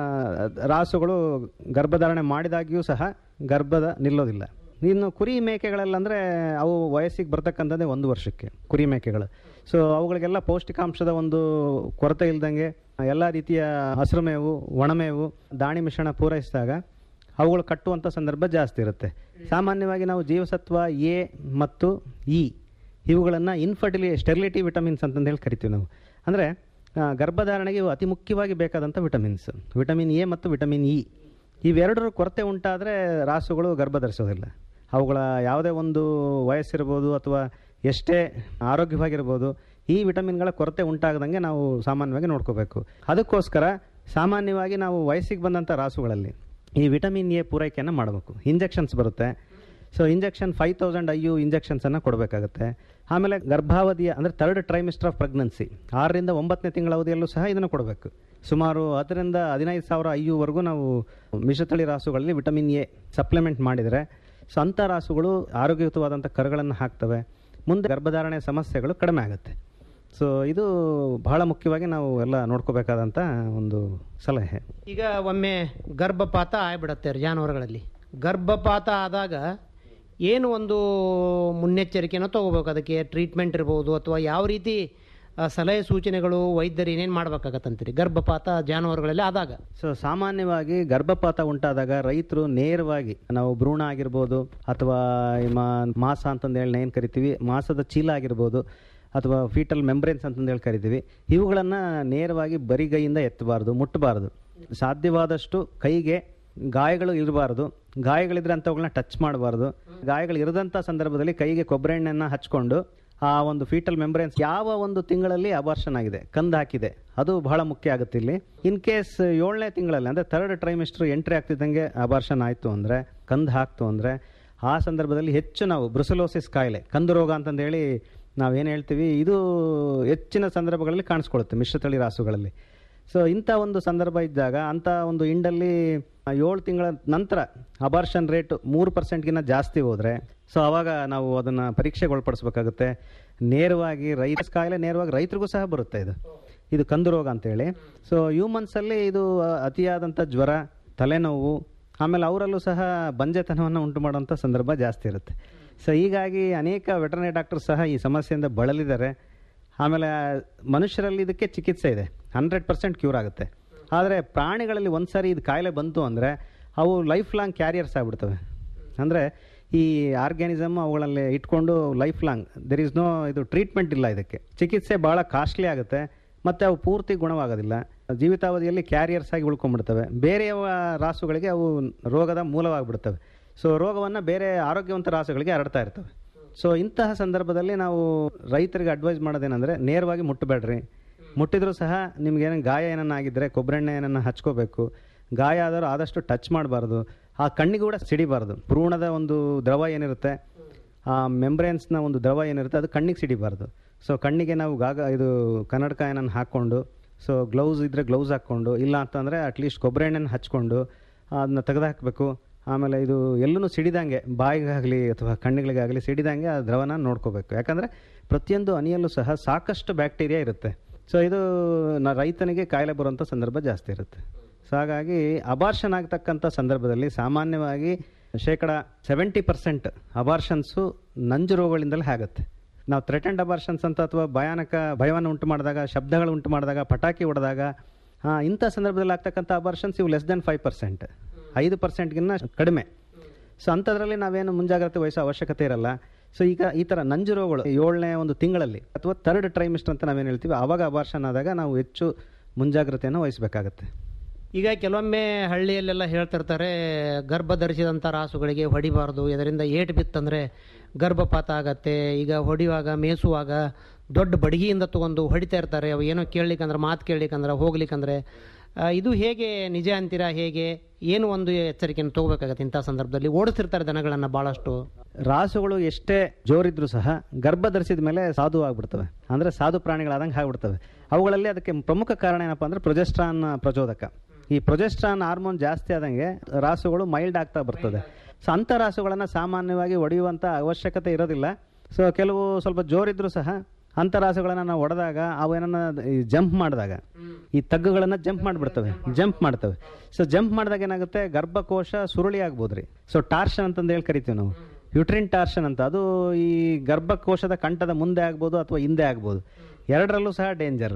ರಾಸುಗಳು ಗರ್ಭಧಾರಣೆ ಮಾಡಿದಾಗಿಯೂ ಸಹ ಗರ್ಭದ ನಿಲ್ಲೋದಿಲ್ಲ ಇನ್ನು ಕುರಿ ಮೇಕೆಗಳಲ್ಲಂದರೆ ಅವು ವಯಸ್ಸಿಗೆ ಬರ್ತಕ್ಕಂಥದ್ದೇ ಒಂದು ವರ್ಷಕ್ಕೆ ಕುರಿ ಮೇಕೆಗಳು ಸೊ ಅವುಗಳಿಗೆಲ್ಲ ಪೌಷ್ಟಿಕಾಂಶದ ಒಂದು ಕೊರತೆ ಇಲ್ದಂಗೆ ಎಲ್ಲ ರೀತಿಯ ಹಸಿರು ಮೇವು ಒಣಮೇವು ದಾಣಿ ಮಿಶ್ರಣ ಪೂರೈಸಿದಾಗ ಅವುಗಳು ಕಟ್ಟುವಂಥ ಸಂದರ್ಭ ಜಾಸ್ತಿ ಇರುತ್ತೆ ಸಾಮಾನ್ಯವಾಗಿ ನಾವು ಜೀವಸತ್ವ ಎ ಮತ್ತು ಇ ಇವುಗಳನ್ನು ಇನ್ಫರ್ಟಿಲಿ ಸ್ಟೆರಿಲಿಟಿ ವಿಟಮಿನ್ಸ್ ಅಂತಂದು ಹೇಳಿ ಕರಿತೀವಿ ನಾವು ಅಂದರೆ ಗರ್ಭಧಾರಣೆಗೆ ಇವು ಅತಿ ಮುಖ್ಯವಾಗಿ ಬೇಕಾದಂಥ ವಿಟಮಿನ್ಸ್ ವಿಟಮಿನ್ ಎ ಮತ್ತು ವಿಟಮಿನ್ ಇ ಇವೆರಡರ ಕೊರತೆ ಉಂಟಾದರೆ ರಾಸುಗಳು ಗರ್ಭ ಧರಿಸೋದಿಲ್ಲ ಅವುಗಳ ಯಾವುದೇ ಒಂದು ವಯಸ್ಸಿರ್ಬೋದು ಅಥವಾ ಎಷ್ಟೇ ಆರೋಗ್ಯವಾಗಿರ್ಬೋದು ಈ ವಿಟಮಿನ್ಗಳ ಕೊರತೆ ಉಂಟಾಗದಂಗೆ ನಾವು ಸಾಮಾನ್ಯವಾಗಿ ನೋಡ್ಕೋಬೇಕು ಅದಕ್ಕೋಸ್ಕರ ಸಾಮಾನ್ಯವಾಗಿ ನಾವು ವಯಸ್ಸಿಗೆ ಬಂದಂಥ ರಾಸುಗಳಲ್ಲಿ ಈ ವಿಟಮಿನ್ ಎ ಪೂರೈಕೆಯನ್ನು ಮಾಡಬೇಕು ಇಂಜೆಕ್ಷನ್ಸ್ ಬರುತ್ತೆ so injection five thousand I U ಇಂಜೆಕ್ಷನ್ಸನ್ನು ಕೊಡಬೇಕಾಗುತ್ತೆ ಆಮೇಲೆ ಗರ್ಭಾವಧಿಯ ಅಂದರೆ ಥರ್ಡ್ ಟ್ರೈಮಿಸ್ಟರ್ ಆಫ್ ಪ್ರೆಗ್ನೆನ್ಸಿ ಆರರಿಂದ ಒಂಬತ್ತನೇ ತಿಂಗಳ ಅವಧಿಯಲ್ಲೂ ಸಹ ಇದನ್ನು ಕೊಡಬೇಕು ಸುಮಾರು ಹತ್ತರಿಂದ ಹದಿನೈದು ಸಾವಿರ ಐ ಯುವರೆಗೂ ನಾವು ಮಿಶ್ರತಳಿ ರಾಸುಗಳಲ್ಲಿ ವಿಟಮಿನ್ ಎ ಸಪ್ಲಿಮೆಂಟ್ ಮಾಡಿದರೆ ಸೊ ಅಂಥ ರಾಸುಗಳು ಆರೋಗ್ಯಯುತವಾದಂಥ ಕರುಗಳನ್ನು ಹಾಕ್ತವೆ ಮುಂದೆ ಗರ್ಭಧಾರಣೆ ಸಮಸ್ಯೆಗಳು ಕಡಿಮೆ ಆಗುತ್ತೆ ಸೊ ಇದು ಬಹಳ ಮುಖ್ಯವಾಗಿ ನಾವು ಎಲ್ಲ ನೋಡ್ಕೋಬೇಕಾದಂಥ ಒಂದು ಸಲಹೆ ಈಗ ಒಮ್ಮೆ ಗರ್ಭಪಾತ ಆಗಿಬಿಡತ್ತೆ ಜಾನುವಾರುಗಳಲ್ಲಿ ಗರ್ಭಪಾತ ಆದಾಗ ಏನು ಒಂದು ಮುನ್ನೆಚ್ಚರಿಕೆನೋ ತಗೋಬೇಕು ಅದಕ್ಕೆ ಟ್ರೀಟ್ಮೆಂಟ್ ಇರ್ಬೋದು ಅಥವಾ ಯಾವ ರೀತಿ ಆ, ಸಲಹೆ ಸೂಚನೆಗಳು ವೈದ್ಯರು ಏನೇನು ಮಾಡ್ಬೇಕಾಗತ್ತಂತೀರಿ ಗರ್ಭಪಾತ ಜಾನುವಾರುಗಳಲ್ಲಿ ಆದಾಗ ಸೊ ಸಾಮಾನ್ಯವಾಗಿ ಗರ್ಭಪಾತ ಉಂಟಾದಾಗ ರೈತರು ನೇರವಾಗಿ ನಾವು ಭ್ರೂಣ ಆಗಿರ್ಬೋದು ಅಥವಾ ಈ ಮಾ- ಮಾಸ ಅಂತಂದು ಹೇಳಿ ಏನು ಕರಿತೀವಿ ಮಾಸದ ಚೀಲ ಆಗಿರ್ಬೋದು ಅಥವಾ ಫೀಟಲ್ ಮೆಂಬ್ರೇನ್ಸ್ ಅಂತಂದು ಹೇಳಿ ಕರಿತೀವಿ ಇವುಗಳನ್ನು ನೇರವಾಗಿ ಬರಿಗೈಯಿಂದ ಎತ್ತಬಾರ್ದು ಮುಟ್ಟಬಾರ್ದು ಸಾಧ್ಯವಾದಷ್ಟು ಕೈಗೆ ಗಾಯಗಳು ಇರಬಾರ್ದು ಗಾಯಗಳಿದ್ರೆ ಅಂಥವುಗಳನ್ನ ಟಚ್ ಮಾಡಬಾರ್ದು ಗಾಯಗಳು ಇರದಂಥ ಸಂದರ್ಭದಲ್ಲಿ ಕೈಗೆ ಕೊಬ್ಬರಿ ಎಣ್ಣೆಯನ್ನು ಹಚ್ಕೊಂಡು ಆ ಒಂದು ಫೀಟಲ್ ಮೆಂಬ್ರೇನ್ಸ್ ಯಾವ ಒಂದು ತಿಂಗಳಲ್ಲಿ ಅಬಾರ್ಷನ್ ಆಗಿದೆ ಕಂದು ಹಾಕಿದೆ ಅದು ಬಹಳ ಮುಖ್ಯ ಆಗುತ್ತೆ ಇಲ್ಲಿ ಇನ್ ಕೇಸ್ ಏಳನೇ ತಿಂಗಳಲ್ಲಿ ಅಂದರೆ ಥರ್ಡ್ ಟ್ರೈಮಿಸ್ಟರ್ ಎಂಟ್ರಿ ಆಗ್ತಿದ್ದಂಗೆ ಅಬಾರ್ಷನ್ ಆಯಿತು ಅಂದರೆ ಕಂದು ಹಾಕ್ತು ಅಂದರೆ ಆ ಸಂದರ್ಭದಲ್ಲಿ ಹೆಚ್ಚು ನಾವು ಬ್ರುಸಲೋಸಿಸ್ ಕಾಯಿಲೆ ಕಂದು ರೋಗ ಅಂತಂದೇಳಿ ನಾವೇನು ಹೇಳ್ತೀವಿ ಇದು ಹೆಚ್ಚಿನ ಸಂದರ್ಭಗಳಲ್ಲಿ ಕಾಣಿಸ್ಕೊಳ್ಳುತ್ತೆ ಮಿಶ್ರತಳಿ ರಾಸುಗಳಲ್ಲಿ ಸೊ ಇಂಥ ಒಂದು ಸಂದರ್ಭ ಇದ್ದಾಗ ಅಂಥ ಒಂದು ಇಂಡಲ್ಲಿ ಏಳು ತಿಂಗಳ ನಂತರ ಅಬಾರ್ಷನ್ ರೇಟ್ ಮೂರು ಪರ್ಸೆಂಟ್ಗಿಂತ ಜಾಸ್ತಿ ಹೋದರೆ ಸೊ ಅವಾಗ ನಾವು ಅದನ್ನು ಪರೀಕ್ಷೆಗೆ ಒಳಪಡಿಸ್ಬೇಕಾಗುತ್ತೆ ನೇರವಾಗಿ ರೈತ ಕಾಯಿಲೆ ನೇರವಾಗಿ ರೈತರಿಗೂ ಸಹ ಬರುತ್ತೆ ಇದು ಇದು ಕಂದು ರೋಗ ಅಂತೇಳಿ ಸೊ ಹ್ಯೂಮನ್ಸಲ್ಲಿ ಇದು ಆ, ಅತಿಯಾದಂಥ ಜ್ವರ ತಲೆನೋವು ಆಮೇಲೆ ಅವರಲ್ಲೂ ಸಹ ಬಂಜೆತನವನ್ನು ಉಂಟು ಮಾಡುವಂಥ ಸಂದರ್ಭ ಜಾಸ್ತಿ ಇರುತ್ತೆ ಸೊ ಹೀಗಾಗಿ ಅನೇಕ ವೆಟರ್ನರಿ ಡಾಕ್ಟರ್ ಸಹ ಈ ಸಮಸ್ಯೆಯಿಂದ ಬಳಲಿದ್ದಾರೆ ಆಮೇಲೆ ಮನುಷ್ಯರಲ್ಲಿ ಇದಕ್ಕೆ ಚಿಕಿತ್ಸೆ ಇದೆ ಹಂಡ್ರೆಡ್ ಪರ್ಸೆಂಟ್ ಕ್ಯೂರ್ ಆಗುತ್ತೆ ಆದರೆ ಪ್ರಾಣಿಗಳಲ್ಲಿ ಒಂದು ಸಾರಿ ಇದು ಕಾಯಿಲೆ ಬಂತು ಅಂದರೆ ಅವು ಲೈಫ್ ಲಾಂಗ್ ಕ್ಯಾರಿಯರ್ಸ್ ಆಗಿಬಿಡ್ತವೆ ಅಂದರೆ ಈ ಆರ್ಗ್ಯಾನಿಸಮ್ ಅವುಗಳಲ್ಲಿ ಇಟ್ಕೊಂಡು life long there is no ಇದು ಟ್ರೀಟ್ಮೆಂಟ್ ಇಲ್ಲ ಇದಕ್ಕೆ ಚಿಕಿತ್ಸೆ ಭಾಳ ಕಾಸ್ಟ್ಲಿ ಆಗುತ್ತೆ ಮತ್ತು ಅವು ಪೂರ್ತಿ ಗುಣವಾಗೋದಿಲ್ಲ ಜೀವಿತಾವಧಿಯಲ್ಲಿ ಕ್ಯಾರಿಯರ್ಸ್ ಆಗಿ ಉಳ್ಕೊಂಡ್ಬಿಡ್ತವೆ ಬೇರೆಯವ ರಾಸುಗಳಿಗೆ ಅವು ರೋಗದ ಮೂಲವಾಗಿಬಿಡ್ತವೆ ಸೊ ರೋಗವನ್ನು ಬೇರೆ ಆರೋಗ್ಯವಂತ ರಾಸುಗಳಿಗೆ ಹರಡ್ತಾ ಇರ್ತವೆ ಸೊ ಇಂತಹ ಸಂದರ್ಭದಲ್ಲಿ ನಾವು ರೈತರಿಗೆ ಅಡ್ವೈಸ್ ಮಾಡೋದೇನೆಂದರೆ ನೇರವಾಗಿ ಮುಟ್ಟಬೇಡ್ರಿ ಮುಟ್ಟಿದ್ರೂ ಸಹ ನಿಮ್ಗೇನು ಗಾಯ ಏನನ್ನ ಆಗಿದ್ದರೆ ಕೊಬ್ಬರೆಣ್ಣೆ ಏನನ್ನ ಹಚ್ಕೋಬೇಕು ಗಾಯ ಆದರೂ ಆದಷ್ಟು ಟಚ್ ಮಾಡಬಾರ್ದು ಆ ಕಣ್ಣಿಗೆ ಕೂಡ ಸಿಡಿಬಾರ್ದು ಭ್ರೂಣದ ಒಂದು ದ್ರವ ಏನಿರುತ್ತೆ ಆ ಮೆಂಬ್ರೇನ್ಸ್ನ ಒಂದು ದ್ರವ ಏನಿರುತ್ತೆ ಅದು ಕಣ್ಣಿಗೆ ಸಿಡಿಬಾರ್ದು ಸೊ ಕಣ್ಣಿಗೆ ನಾವು ಗಾಗ ಇದು ಕನ್ನಡಕ ಏನನ್ನು ಹಾಕ್ಕೊಂಡು ಸೊ ಗ್ಲೌಸ್ ಇದ್ದರೆ ಗ್ಲೌಸ್ ಹಾಕ್ಕೊಂಡು ಇಲ್ಲ ಅಂತಂದರೆ ಅಟ್ಲೀಸ್ಟ್ ಕೊಬ್ಬರಿ ಎಣ್ಣೆನ ಹಚ್ಕೊಂಡು ಅದನ್ನ ತೆಗೆದುಹಾಕಬೇಕು ಆಮೇಲೆ ಇದು ಎಲ್ಲೂ ಸಿಡಿದಂಗೆ ಬಾಯಿಗಾಗಲಿ ಅಥವಾ ಕಣ್ಣಿಗಳಿಗಾಗಲಿ ಸಿಡಿದಂಗೆ ಆ ದ್ರವನ ನೋಡ್ಕೋಬೇಕು ಯಾಕಂದರೆ ಪ್ರತಿಯೊಂದು ಹನಿಯಲ್ಲೂ ಸಹ ಸಾಕಷ್ಟು ಬ್ಯಾಕ್ಟೀರಿಯಾ ಇರುತ್ತೆ ಸೊ ಇದು ನ ರೈತನಿಗೆ ಕಾಯಿಲೆ ಬರುವಂಥ ಸಂದರ್ಭ ಜಾಸ್ತಿ ಇರುತ್ತೆ ಸೊ ಹಾಗಾಗಿ ಅಬಾರ್ಷನ್ ಆಗ್ತಕ್ಕಂಥ ಸಂದರ್ಭದಲ್ಲಿ ಸಾಮಾನ್ಯವಾಗಿ ಶೇಕಡ ಸೆವೆಂಟಿ ಪರ್ಸೆಂಟ್ ಅಬಾರ್ಷನ್ಸು ನಂಜು ರೋಗಗಳಿಂದಲೇ ಆಗುತ್ತೆ ನಾವು ಥ್ರೆಟೆಂಡ್ ಅಬಾರ್ಷನ್ಸ್ ಅಂತ ಅಥವಾ ಭಯಾನಕ ಭಯವನ್ನು ಉಂಟು ಮಾಡಿದಾಗ ಶಬ್ದಗಳು ಉಂಟು ಮಾಡಿದಾಗ ಪಟಾಕಿ ಹೊಡೆದಾಗ ಆ, ಇಂಥ ಸಂದರ್ಭದಲ್ಲಿ ಆಗ್ತಕ್ಕಂಥ ಅಬಾರ್ಷನ್ಸ್ ಇವು ಲೆಸ್ ದೆನ್ ಫೈವ್ ಪರ್ಸೆಂಟ್ ಐದು ಪರ್ಸೆಂಟ್ಗಿನ್ನ ಕಡಿಮೆ ಸೊ ಅಂಥದ್ರಲ್ಲಿ ನಾವೇನು ಮುಂಜಾಗ್ರತೆ ವಹಿಸೋ ಅವಶ್ಯಕತೆ ಇರಲ್ಲ ಸೊ ಈಗ ಈ ಥರ ನಂಜು ರೋಗಗಳು ಏಳನೇ ಒಂದು ತಿಂಗಳಲ್ಲಿ ಅಥವಾ ಥರ್ಡ್ ಟ್ರೈಮಿಸ್ಟರ್ ಅಂತ ನಾವೇನು ಹೇಳ್ತೀವಿ ಆವಾಗ ಅಬಾರ್ಷನ್ ಆದಾಗ ನಾವು ಹೆಚ್ಚು ಮುಂಜಾಗ್ರತೆಯನ್ನು ವಹಿಸಬೇಕಾಗತ್ತೆ ಈಗ ಕೆಲವೊಮ್ಮೆ ಹಳ್ಳಿಯಲ್ಲೆಲ್ಲ ಹೇಳ್ತಿರ್ತಾರೆ ಗರ್ಭ ಧರಿಸಿದಂಥ ರಾಸುಗಳಿಗೆ ಹೊಡಿಬಾರ್ದು ಇದರಿಂದ ಏಟು ಬಿತ್ತಂದರೆ ಗರ್ಭಪಾತ ಆಗತ್ತೆ ಈಗ ಹೊಡಿಯುವಾಗ ಮೇಸುವಾಗ ದೊಡ್ಡ ಬಡಗಿಯಿಂದ ತಗೊಂಡು ಹೊಡಿತಾ ಇರ್ತಾರೆ ಅವು ಏನೋ ಕೇಳಲಿಕ್ಕಂದ್ರೆ ಮಾತು ಕೇಳಲಿಕ್ಕಂದ್ರೆ ಹೋಗ್ಲಿಕ್ಕಂದ್ರೆ ಆ, ಇದು ಹೇಗೆ ನಿಜ ಅಂತೀರಾ ಹೇಗೆ ಏನು ಒಂದು ಎಚ್ಚರಿಕೆಯನ್ನು ತಗೋಬೇಕಾಗತ್ತೆ ಇಂಥ ಸಂದರ್ಭದಲ್ಲಿ ಓಡಿಸ್ತಿರ್ತಾರೆ ದನಗಳನ್ನು ಭಾಳಷ್ಟು ರಾಸುಗಳು ಎಷ್ಟೇ ಜೋರಿದ್ರು ಸಹ ಗರ್ಭ ಧರಿಸಿದ ಮೇಲೆ ಸಾಧು ಆಗ್ಬಿಡ್ತವೆ ಅಂದರೆ ಸಾಧು ಪ್ರಾಣಿಗಳಾದಂಗೆ ಆಗ್ಬಿಡ್ತವೆ ಅವುಗಳಲ್ಲಿ ಅದಕ್ಕೆ ಪ್ರಮುಖ ಕಾರಣ ಏನಪ್ಪ ಅಂದರೆ ಪ್ರೊಜೆಸ್ಟ್ರಾನ್ ಪ್ರಚೋದಕ ಈ ಪ್ರೊಜೆಸ್ಟ್ರಾನ್ ಹಾರ್ಮೋನ್ ಜಾಸ್ತಿ ಆದಂಗೆ ರಾಸುಗಳು ಮೈಲ್ಡ್ ಆಗ್ತಾ ಬರ್ತದೆ ಸೊ ಅಂಥ ರಾಸುಗಳನ್ನು ಸಾಮಾನ್ಯವಾಗಿ ಹೊಡೆಯುವಂಥ ಅವಶ್ಯಕತೆ ಇರೋದಿಲ್ಲ ಸೊ ಕೆಲವು ಸ್ವಲ್ಪ ಜೋರಿದ್ರು ಸಹ ಅಂಥ ರಾಸುಗಳನ್ನು ನಾವು ಹೊಡೆದಾಗ ಅವು ಏನನ್ನ ಜಂಪ್ ಮಾಡಿದಾಗ ಈ ತಗ್ಗುಗಳನ್ನು ಜಂಪ್ ಮಾಡಿಬಿಡ್ತವೆ ಜಂಪ್ ಮಾಡ್ತವೆ ಸೊ ಜಂಪ್ ಮಾಡಿದಾಗ ಏನಾಗುತ್ತೆ ಗರ್ಭಕೋಶ ಸುರುಳಿ ಆಗ್ಬೋದು ರೀ ಸೊ ಟಾರ್ಷನ್ ಅಂತಂದು ಹೇಳಿ ಕರಿತೀವಿ ನಾವು ಯುಟ್ರಿನ್ ಟಾರ್ಷನ್ ಅಂತ ಅದು ಈ ಗರ್ಭಕೋಶದ ಕಂಠದ ಮುಂದೆ ಆಗ್ಬೋದು ಅಥವಾ ಹಿಂದೆ ಆಗ್ಬೋದು ಎರಡರಲ್ಲೂ ಸಹ ಡೇಂಜರ್